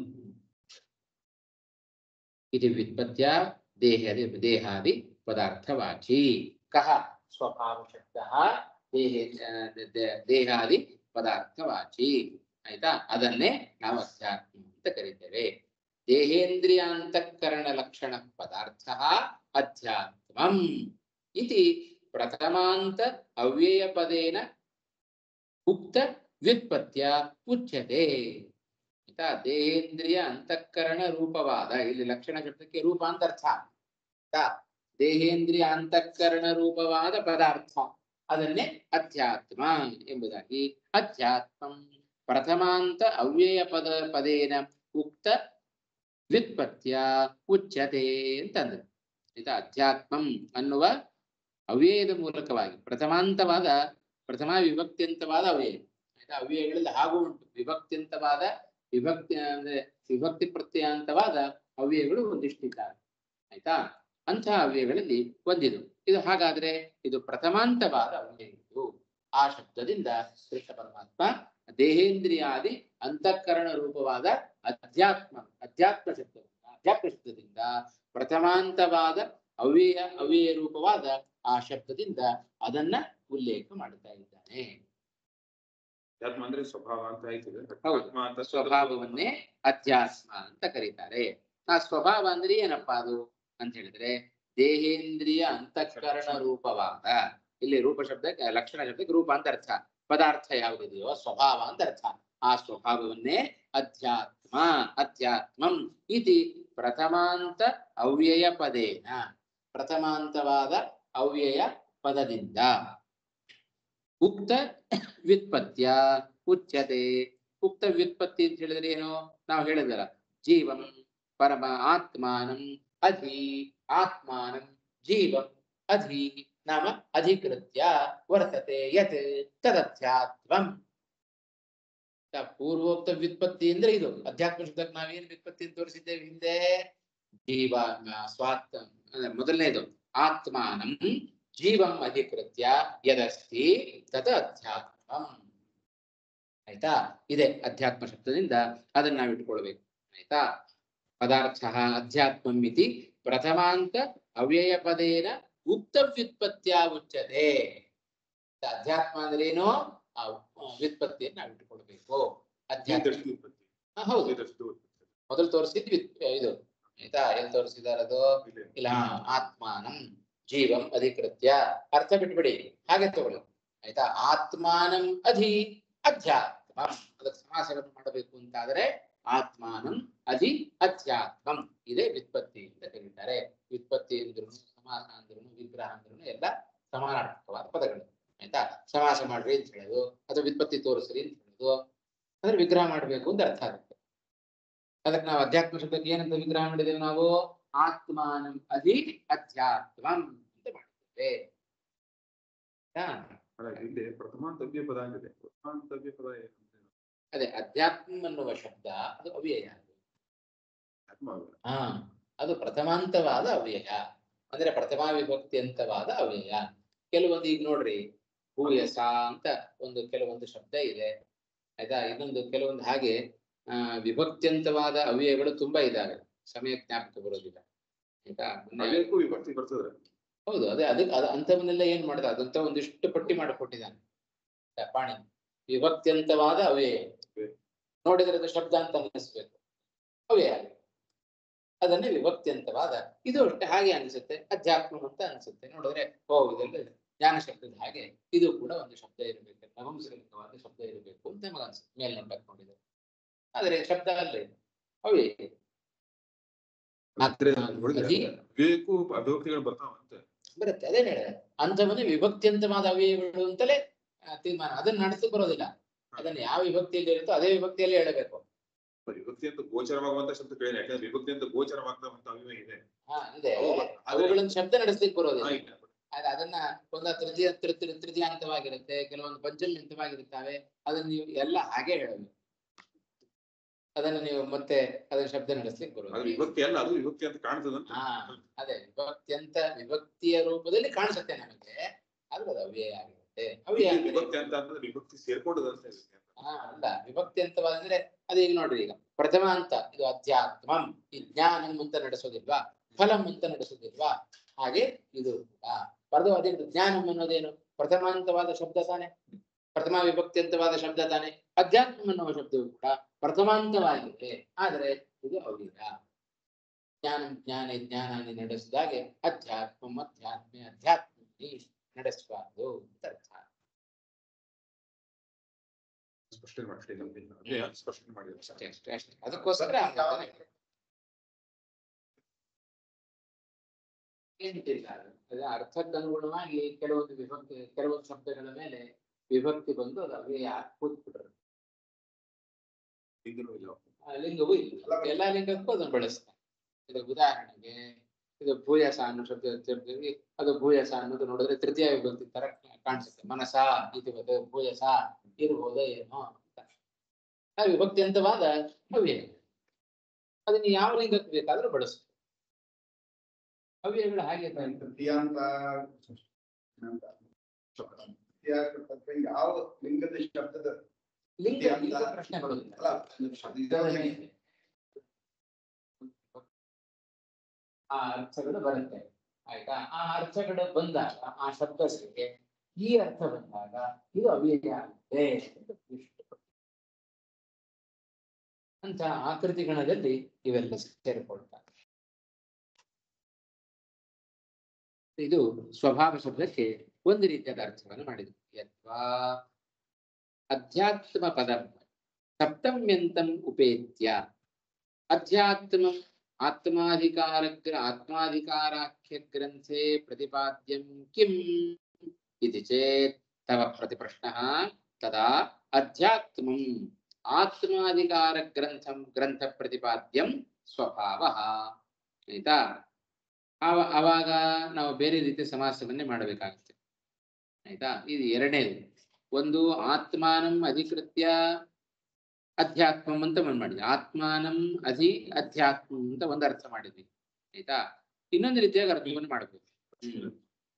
इति व्युत्पत्त्या देहादि देहादि पदार्थवाची कः स्वभावशब्दः ದೇಹೇ ಆ, ದ- ದ- ದೇಹಾದಿ ಪದಾರ್ಥವಾಚಿ ಆಯ್ತಾ ಅದನ್ನೇ ನಾವು ಅಧ್ಯಾತ್ಮ ಅಂತ ಕರಿತೇವೆ ದೇಹೇಂದ್ರಿಯಾಂತಃಕರಣ ಲಕ್ಷಣ ಪದಾರ್ಥ ಅಧ್ಯಾತ್ಮಂ ಇತಿ ಪ್ರಥಮಾಂತ ಅವ್ಯಯ ಪದೇನ ಉಕ್ತ ವ್ಯುತ್ಪತ್ತ್ಯ ಉಚ್ಯತೆ ಆಯ್ತಾ ದೇಹೇಂದ್ರಿಯ ಅಂತಃಕರಣ ರೂಪವಾದ ಇಲ್ಲಿ ಲಕ್ಷಣ ಶಬ್ದಕ್ಕೆ ರೂಪ ಅಂತ ಅರ್ಥ ಆಯ್ತಾ ದೇಹೇಂದ್ರಿಯ ಅಂತಃಕರಣ ರೂಪವಾದ ಪದಾರ್ಥ ಅದನ್ನೇ ಅಧ್ಯಾತ್ಮ ಎಂಬುದಾಗಿ ಅಧ್ಯಾತ್ಮಂ ಪ್ರಥಮಾಂತ ಅವ್ಯಯ ಪದ ಪದೇನ ಉಕ್ತ ವ್ಯುತ್ಪತ್ತ್ಯ ಉಚ್ಯತೆ ಅಂತಂದ್ರೆ ಆಯ್ತಾ ಅಧ್ಯಾತ್ಮಂ ಅನ್ನುವ ಅವ್ಯಯದ ಮೂಲಕವಾಗಿ ಪ್ರಥಮಾಂತವಾದ ಪ್ರಥಮ ವಿಭಕ್ತ್ಯಂತವಾದ ಅವ್ಯಯ ಆಯ್ತಾ ಅವ್ಯಯಗಳಲ್ಲಿ ಹಾಗೂ ಉಂಟು ವಿಭಕ್ತ್ಯಂತವಾದ ವಿಭಕ್ತಿ ಅಂದ್ರೆ ವಿಭಕ್ತಿ ಪ್ರತ್ಯಯಾಂತವಾದ ಅವ್ಯಯಗಳು ಒಂದಿಷ್ಟಿದ್ದಾವೆ ಆಯ್ತಾ ಅಂತಹ ಅವ್ಯಯಗಳಲ್ಲಿ ಒಂದಿದು ಇದು ಹಾಗಾದ್ರೆ ಇದು ಪ್ರಥಮಾಂತವಾದ ಅವ್ಯಯ ಇದು ಆ ಶಬ್ದದಿಂದ ಕೃಷ್ಣ ಪರಮಾತ್ಮ ದೇಹೇಂದ್ರಿಯಾದಿ ಅಂತಃಕರಣ ರೂಪವಾದ ಅಧ್ಯಾತ್ಮ ಅಧ್ಯಾತ್ಮ ಶಬ್ದ ಅಧ್ಯಾತ್ಮ ಶಬ್ದದಿಂದ ಪ್ರಥಮಾಂತವಾದ ಅವ್ಯಯ ಅವ್ಯಯ ರೂಪವಾದ ಆ ಶಬ್ದದಿಂದ ಅದನ್ನ ಉಲ್ಲೇಖ ಮಾಡ್ತಾ ಇದ್ದಾನೆ ಅಧ್ಯಾತ್ಮ ಅಂದ್ರೆ ಸ್ವಭಾವ ಅಂತ ಆಯ್ತದೆ ಹೌದು. ಆತ್ಮ ಅಂತ ಸ್ವಭಾವವನ್ನೇ ಅಧ್ಯಾತ್ಮ ಅಂತ ಕರೀತಾರೆ ಆ ಸ್ವಭಾವ ಅಂದ್ರೆ ಏನಪ್ಪಾ ಅದು ಅಂತ ಹೇಳಿದ್ರೆ ದೇಹೇಂದ್ರಿಯ ಅಂತಃಕರಣ ರೂಪವಾದ ಇಲ್ಲಿ ರೂಪ ಶಬ್ದಕ್ಕೆ ಲಕ್ಷಣ ಶಬ್ದಕ್ಕೆ ರೂಪ ಅಂತ ಅರ್ಥ ಪದಾರ್ಥ ಯಾವುದಿದೆಯೋ ಸ್ವಭಾವ ಅಂತ ಅರ್ಥ ಆ ಸ್ವಭಾವವನ್ನೇ ಅಧ್ಯಾತ್ಮ ಅಧ್ಯಾತ್ಮಂ ಇತಿ ಪ್ರಥಮಾಂತ ಅವ್ಯಯ ಪದೇನ ಪ್ರಥಮಾಂತವಾದ ಅವ್ಯಯ ಪದದಿಂದ ಉಕ್ತ ವ್ಯುತ್ಪತ್ತ್ಯ ಉಚ್ಯತೆ ಉಕ್ತ ವ್ಯುತ್ಪತ್ತಿ ಅಂತ ಹೇಳಿದ್ರೆ ಏನು ನಾವು ಹೇಳಿದಲ್ಲ ಜೀವಂ ಪರಮ ಆತ್ಮಾನಂ ಅಧಿ ಆತ್ಮಾನಂ ಜೀವಂ ಅಧಿ ನಾಮ ಅಧಿಕೃತ್ಯ ವರ್ತತೆ ಯತ್ ತದಧ್ಯಾತ್ಮಂ ತ- ಪೂರ್ವೋಕ್ತ ವ್ಯುತ್ಪತ್ತಿ ಅಂದ್ರೆ ಇದು ಅಧ್ಯಾತ್ಮ ಶಬ್ದಕ್ಕೆ ನಾವೇನು ವ್ಯುತ್ಪತ್ತಿ ಅಂತ ತೋರಿಸಿದ್ದೇವೆ ಹಿಂದೆ ಜೀವ ಮ- ಸ್ವಾತ್ ಅಂದ್ರೆ ಮೊದಲನೇದು ಆತ್ಮಾನಂ ಜೀವಂ ಅಧಿಕೃತ್ಯ ಯದಸ್ತಿ ತದ ಅಧ್ಯಾತ್ಮಂ ಆಯ್ತಾ ಇದೆ ಅಧ್ಯಾತ್ಮ ಶಬ್ದದಿಂದ ಅದನ್ನ ನಾವು ಇಟ್ಕೊಳ್ಬೇಕು ಆಯ್ತಾ ಪದಾರ್ಥ ಅಧ್ಯಾತ್ಮಂ ಇತಿ ಪ್ರಥಮಾಂತ ಅವ್ಯಯ ಪದೇನ ಉಕ್ತ ವ್ಯುತ್ಪತ್ತ್ಯ ಉಚ್ಯತೆ ಅಧ್ಯಾತ್ಮ ಅಂದ್ರೆ ಏನು ಆ ವ್ಯುತ್ಪತ್ತಿಯನ್ನು ನಾವು ಇಟ್ಟುಕೊಳ್ಬೇಕು ಅಧ್ಯಾತ್ಮ ಇದಷ್ಟು ಉತ್ಪತ್ತಿ ಹಾ, ಹೌದು ಇದಷ್ಟು ಉತ್ಪತ್ತಿ ಮೊದಲು ತೋರಿಸಿದ್ವಿ ಇದು ಆಯ್ತಾ ಎಲ್ಲಿ ತೋರಿಸಿದಾರೆ ಅದು ಇದೆ. ಇಲ್ಲ ಆತ್ಮಾನಂ ಜೀವಂ ಅಧಿಕೃತ್ಯ ಅರ್ಥ ಬಿಟ್ಬಿಡಿ ಹಾಗೆ ತಗೊಳ್ಳಿ ಆಯ್ತಾ ಆತ್ಮಾನಂ ಅಧಿ ಅಧ್ಯಾತ್ಮಂ ಅದಕ್ಕೆ ಸಮಾಸವನ್ನು ಮಾಡಬೇಕು ಅಂತಾದ್ರೆ ಆತ್ಮಾನಂ ಅಧಿ ಅಧ್ಯಾತ್ಮಂ ಇದೇ ವ್ಯುತ್ಪತ್ತಿ ಅಂತ ಕರೀತಾರೆ ವ್ಯುತ್ಪತ್ತಿ ಅಂದ್ರೂ ಸಮಾಸ ಅಂದ್ರೂ ವಿಗ್ರಹ ಅಂದ್ರೂ ಎಲ್ಲ ಸಮಾನಾರ್ಥಕವಾದ ಪದಗಳು ಆಯ್ತಾ ಸಮಾಸ ಮಾಡ್ರಿ ಅಂತ ಹೇಳೋದು ಅಥವಾ ವ್ಯುತ್ಪತ್ತಿ ತೋರಿಸ್ರಿ ಅಂತ ಹೇಳೋದು ಅಂದ್ರೆ ವಿಗ್ರಹ ಮಾಡಬೇಕು ಅಂತ ಅರ್ಥ ಆಗುತ್ತೆ ಅದಕ್ಕೆ ನಾವು ಅಧ್ಯಾತ್ಮ ಶಬ್ದಕ್ಕೆ ಏನಂತ ವಿಗ್ರಹ ಮಾಡಿದ್ದೇವೆ ನಾವು ಆತ್ಮಾನಂ ಅಧಿ ಅಧ್ಯಾತ್ಮಂ ಅಂತ ಮಾಡಿದ್ದೇವೆ ಆಯ್ತಾ? ಅಲ್ಲ ಇಲ್ಲಿ ಪ್ರಥಮಾಂತವ್ಯ ಪದ ಆಗಿದೆ ಪ್ರಥಮಾಂತವ್ಯ ಪದ ಏನಂದ್ರೆ ಅದೇ ಅಧ್ಯಾತ್ಮ ಅನ್ನುವ ಶಬ್ದ ಅದು ಅವ್ಯಯ ಆತ್ಮ ಅಲ್ಲ. ಹಾ ಅದು ಪ್ರಥಮಾಂತವಾದ ಅವ್ಯಯ ಅಂದ್ರೆ ಪ್ರಥಮಾ ವಿಭಕ್ತಿ ಅಂತವಾದ ಅವ್ಯಯ ಕೆಲವೊಂದು ಈಗ ನೋಡ್ರಿ ಹೂಯಸ ಅಂತ ಒಂದು ಕೆಲವೊಂದು ಶಬ್ದ ಇದೆ ಆಯ್ತಾ ಇನ್ನೊಂದು ಕೆಲವೊಂದು ಹಾಗೆ ಆ ವಿಭಕ್ತ್ಯಂತವಾದ ಅವ್ಯಯಗಳು ತುಂಬಾ ಇದಾವೆ ಸಮಯ ಜ್ಞಾಪಕ ಬರೋದಿಲ್ಲ ಆಯ್ತಾ ಮೊನ್ನೆ ಅವ್ಯಕ್ಕೂ ವಿಭಕ್ತಿ ಬರ್ತದೆ ಹೌದು ಅದೇ ಅದಕ್ಕೆ ಅದು ಅಂಥವನ್ನೆಲ್ಲ ಏನ್ ಮಾಡ್ದ ಅದಂತ ಒಂದಿಷ್ಟು ಪಟ್ಟಿ ಮಾಡಿಕೊಟ್ಟಿದ್ದಾನೆ ಪಾಣಿ ವಿಭಕ್ತ್ಯಂತವಾದ ಅವ್ಯಯ ನೋಡಿದ್ರೆ ಅದು ಶಬ್ದ ಅಂತ ಅನ್ನಿಸ್ಬೇಕು ಅವ್ಯಯ ಅದನ್ನೇ ವಿಭಕ್ತ್ಯಂತವಾದ ಇದು ಅಷ್ಟೇ ಹಾಗೆ ಅನಿಸುತ್ತೆ ಅಧ್ಯಾತ್ಮ ಅಂತ ಅನಿಸುತ್ತೆ ನೋಡಿದ್ರೆ ಓ ಇದೆಲ್ಲ ಜ್ಞಾನ ಶಬ್ದದ ಹಾಗೆ ಇದು ಕೂಡ ಒಂದು ಶಬ್ದ ಇರಬೇಕು ನವಂಸಲಿಕವಾದ ಶಬ್ದ ಇರಬೇಕು ಅಂತ ನಮಗೆ ಅನ್ಸುತ್ತೆ ಮೇಲ್ನೋಟಕ್ಕೆ ನೋಡಿದ್ರೆ ಆದ್ರೆ ಶಬ್ದ ಅಲ್ಲ ಇದು ಅವ್ಯಯ ಅಂದ್ರೆ ಆತ್ಮ ನೋಡಿದ್ರೆ ಅಧಿ ವಿವೇಕು ಅಭಿವ್ಯಕ್ತಿಗಳು ಬರ್ತಾವಂತೆ ಬರುತ್ತೆ ಅದೇನ್ ಹೇಳಿದೆ ಅಂಥವನ್ನೇ ವಿಭಕ್ತ್ಯಂತವಾದ ಅವ್ಯಯಗಳು ಅಂತಲೇ ಆ, ತೀರ್ಮಾನ ಅದನ್ನ ನಡೆಸಿ ಬರೋದಿಲ್ಲ ಅದನ್ನ ಯಾವ ವಿಭಕ್ತಿಯಲ್ಲಿ ಇರುತ್ತೋ ಅದೇ ವಿಭಕ್ತಿಯಲ್ಲಿ ಹೇಳಬೇಕು ವಿಭಕ್ತಿ ಅಂತ ಗೋಚರವಾಗುವಂತ ಶಬ್ದ ಕೇಳಿದೆ ಯಾಕಂದ್ರೆ ವಿಭಕ್ತಿ ಅಂತ ಗೋಚರವಾಗ್ತವಂತ ಅಭಿಮಯ ಇದೆ ಹಾ ಇದೆ ಆದ್ರೆ- ಅವುಗಳನ್ನ ಶಬ್ದ ನಡೆಸ್ಲಿಕ್ಕೆ ಹಾ, ಬರೋದಿಲ್ಲ ಇಲ್ಲ. ಅದ್- ಅದನ್ನ ಒಂದ ತೃತೀಯ ತೃ- ತೃ- ತೃತೀಯಾಂತವಾಗಿರುತ್ತೆ ಕೆಲವೊಂದು ಪಂಚಮ್ಯಂತವಾಗಿರುತ್ತವೆ ಅದನ್ನ ನೀವು ಎಲ್ಲ ಹಾಗೆ ಹೇಳಬೇಕು ಅದನ್ನ ನೀವು ಮತ್ತೆ ಅದನ್ನ ಶಬ್ದ ನಡೆಸ್ಲಿಕ್ಕೆ ಅದು ಬರೋದಿಲ್ಲ ವಿಭಕ್ತಿ ಅಲ್ಲ ಅದು ವಿಭಕ್ತಿ ಅಂತ ಕಾಣ್ತದಂತ ಹಾ ಅದೇ ವಿಭಕ್ತ್ಯಂತ ವಿಭಕ್ತಿಯ ರೂಪದಲ್ಲಿ ಕಾಣಿಸುತ್ತೆ ನಮಗೆ ಆದ್ರೆ ಅದು ಅವ್ಯಯ ಆಗಿರುತ್ತೆ ಅವ್ಯಯ ಅಂದ್ರೆ- ವಿಭಕ್ತಿ ಅಂತ ಅಂದ್ರೆ ವಿಭಕ್ತಿ ಸೇರ್ಕೊಂಡದಂತ ವಿಭಕ್ತಿ ಅಂತ. ಹಾ ಅಲ್ಲ ವಿಭಕ್ತಿ ಅಂತವಾದ್ರೆ ಅದು ಈಗ ನೋಡ್ರಿ ಈಗ ಪ್ರಥಮ ಅಂತ ಇದು ಅಧ್ಯಾತ್ಮಂ ಈ ಜ್ಞಾನಂ ಅಂತ ನಡೆಸೋದಿಲ್ವಾ ಫಲಂ ಅಂತ ನಡೆಸೋದಿಲ್ವಾ ಹಾಗೆ ಇದು ಕೂಡ ಪರದು ಅದೇನು ಜ್ಞಾನಂ ಅನ್ನೋದೇನು ಪ್ರಥಮಾಂತವಾದ ಶಬ್ದ ತಾನೆ ಪ್ರಥಮ ವಿಭಕ್ತಿಯಂತವಾದ ಶಬ್ದ ತಾನೆ ಅಧ್ಯಾತ್ಮ ಅನ್ನುವ ಶಬ್ದವು ಕೂಡ ಪ್ರಥಮಾಂತವಾಗಿದೆ ಆದರೆ ಇದು ಅವ್ಯಯ ಜ್ಞಾನಂ ಜ್ಞಾನ ಜ್ಞಾನಾన్ని ನಡೆಸಿದಾಗೆ ಅಧ್ಯಾತ್ಮ ಅಧ್ಯಾತ್ಮೆ ಅಧ್ಯಾತ್ಮ ನಡೆಸಬಾರ್ದು ಅಂತ ಅರ್ಥ ಸ್ಪಷ್ಟನೆ ಮಾಡಿ ಅಷ್ಟೇ ನಮ್ದಿಲ್ಲ. ಅದೇ ಸ್ಪಷ್ಟನೆ ಮಾಡಿದ್ರೆ ಸಾಕು. ಅಷ್ಟೇ ಅಷ್ಟೇ ಅಷ್ಟೇ ಅದಕ್ಕೋಸ್ಕರ ಅದನ್ನ ಏನಿಲ್ಲ ಅದು ಅರ್ಥಕ್ಕನುಗುಣವಾಗಿ ಕೆಲವೊಂದು ವಿಭಕ್ತಿ ಕೆಲವೊಂದು ಶಬ್ದಗಳ ಮೇಲೆ ವಿಭಕ್ತಿ ಬಂದು ಅದು ಅವ್ಯಯ ಕೂತ್ಬಿಟ್ರು ಈಗಲೂ ಇಲ್ಲ ಆ ಲಿಂಗವೂ ಇಲ್ಲ ಎಲ್ಲಾ ಲಿಂಗಕ್ಕೂ ಅದನ್ನು ಬಳಸ್ತಾರೆ ಇದು ಉದಾಹರಣೆಗೆ ಇದು ಭೂಯಸ ಅನ್ನೋ ಶಬ್ದ ಶಬ್ದದಲ್ಲಿ ಅದು ಭೂಯಸ ಅನ್ನೋದು ನೋಡಿದ್ರೆ ತೃತೀಯ ವಿಭಕ್ತಿ ತರ ಕಾಣಿಸುತ್ತೆ ಮನಸ ಇದು ಭೂಯಸ ಇರ್ಬೋದ ಏನೋ ಅಂತ ಆ ವಿಭಕ್ತಿ ಅಂತವಾದ ಅವ್ಯಯ ಅದನ್ನ ಯಾವ ಲಿಂಗಕ್ಕೆ ಬೇಕಾದ್ರೂ ಬಳಸ್ತಾರೆ ಅವ್ಯಯಗಳು ಹಾಗೆ ತಾನೆ. ತೃತೀಯಾಂತ ಅಂತ. ತೃತೀಯ ಯಾವ ಲಿಂಗದ ಶಬ್ದದ ಲಿಂಗ ಲಿಂಗ ಪ್ರಶ್ನೆ ಬರೋದಿಲ್ಲ ಅಲ್ಲ ಇದಾವೆ. ಆ ಅರ್ಥಗಳು ಬರುತ್ತೆ ಆಯ್ತಾ ಆ ಅರ್ಥಗಳು ಬಂದಾಗ ಆ ಶಬ್ದಗಳಿಗೆ ಈ ಅರ್ಥ ಬಂದಾಗ ಇದು ಅವ್ಯಯ ಆಗುತ್ತೆ ಅಂತ ಇಷ್ಟಪಟ್ಟು. ಅಂತ ಆಕೃತಿ ಗಣದಲ್ಲಿ ಇವೆಲ್ಲ ಸೇರಿಕೊಳ್ತಾರೆ ಇದು ಸ್ವಭಾವ ಶಬ್ದಕ್ಕೆ ಒಂದು ರೀತಿಯಾದ ಅರ್ಥವನ್ನು ಮಾಡಿದ್ರು ಯತ್ವಾ ಅಧ್ಯಾತ್ಮ ಪದಂ ಸಪ್ತಮ್ಯಂತಂ ಉಪೇತ್ಯ ಅಧ್ಯಾತ್ಮ ಆತ್ಮಾಧಿಕಾರ ಆತ್ಮಾಧಿಕಾರಾಖ್ಯ ಗ್ರಂಥೆ ಪ್ರತಿಪಾದ್ಯಂ ಕಿಂ ಇತಿ ಚೇತ್ ತವ ಪ್ರತಿಪ್ರಶ್ನಃ ತದಾ ಅಧ್ಯಾತ್ಮಂ ಆತ್ಮಾಧಿಕಾರ ಗ್ರಂಥಂ ಗ್ರಂಥ ಪ್ರತಿಪಾದ್ಯಂ ಸ್ವಭಾವ ಆಯ್ತಾ ಆವ- ಆವಾಗ ನಾವು ಬೇರೆ ರೀತಿಯ ಸಮಾಸವನ್ನೇ ಮಾಡಬೇಕಾಗುತ್ತೆ ಆಯ್ತಾ ಇದು ಎರಡನೇದು ಒಂದು ಆತ್ಮಾನಂ ಅಧಿಕೃತ್ಯ ಅಧ್ಯಾತ್ಮಂ ಅಂತ ಒಂದ್ ಮಾಡಿದ್ವಿ ಆತ್ಮಾನಂ ಅಧಿ ಅಧ್ಯಾತ್ಮಂ ಅಂತ ಒಂದು ಅರ್ಥ ಮಾಡಿದ್ವಿ ಆಯ್ತಾ ಇನ್ನೊಂದು ರೀತಿಯಾಗಿ ಅರ್ಥವನ್ನು ಮಾಡಬೇಕು ಹ್ಮ್.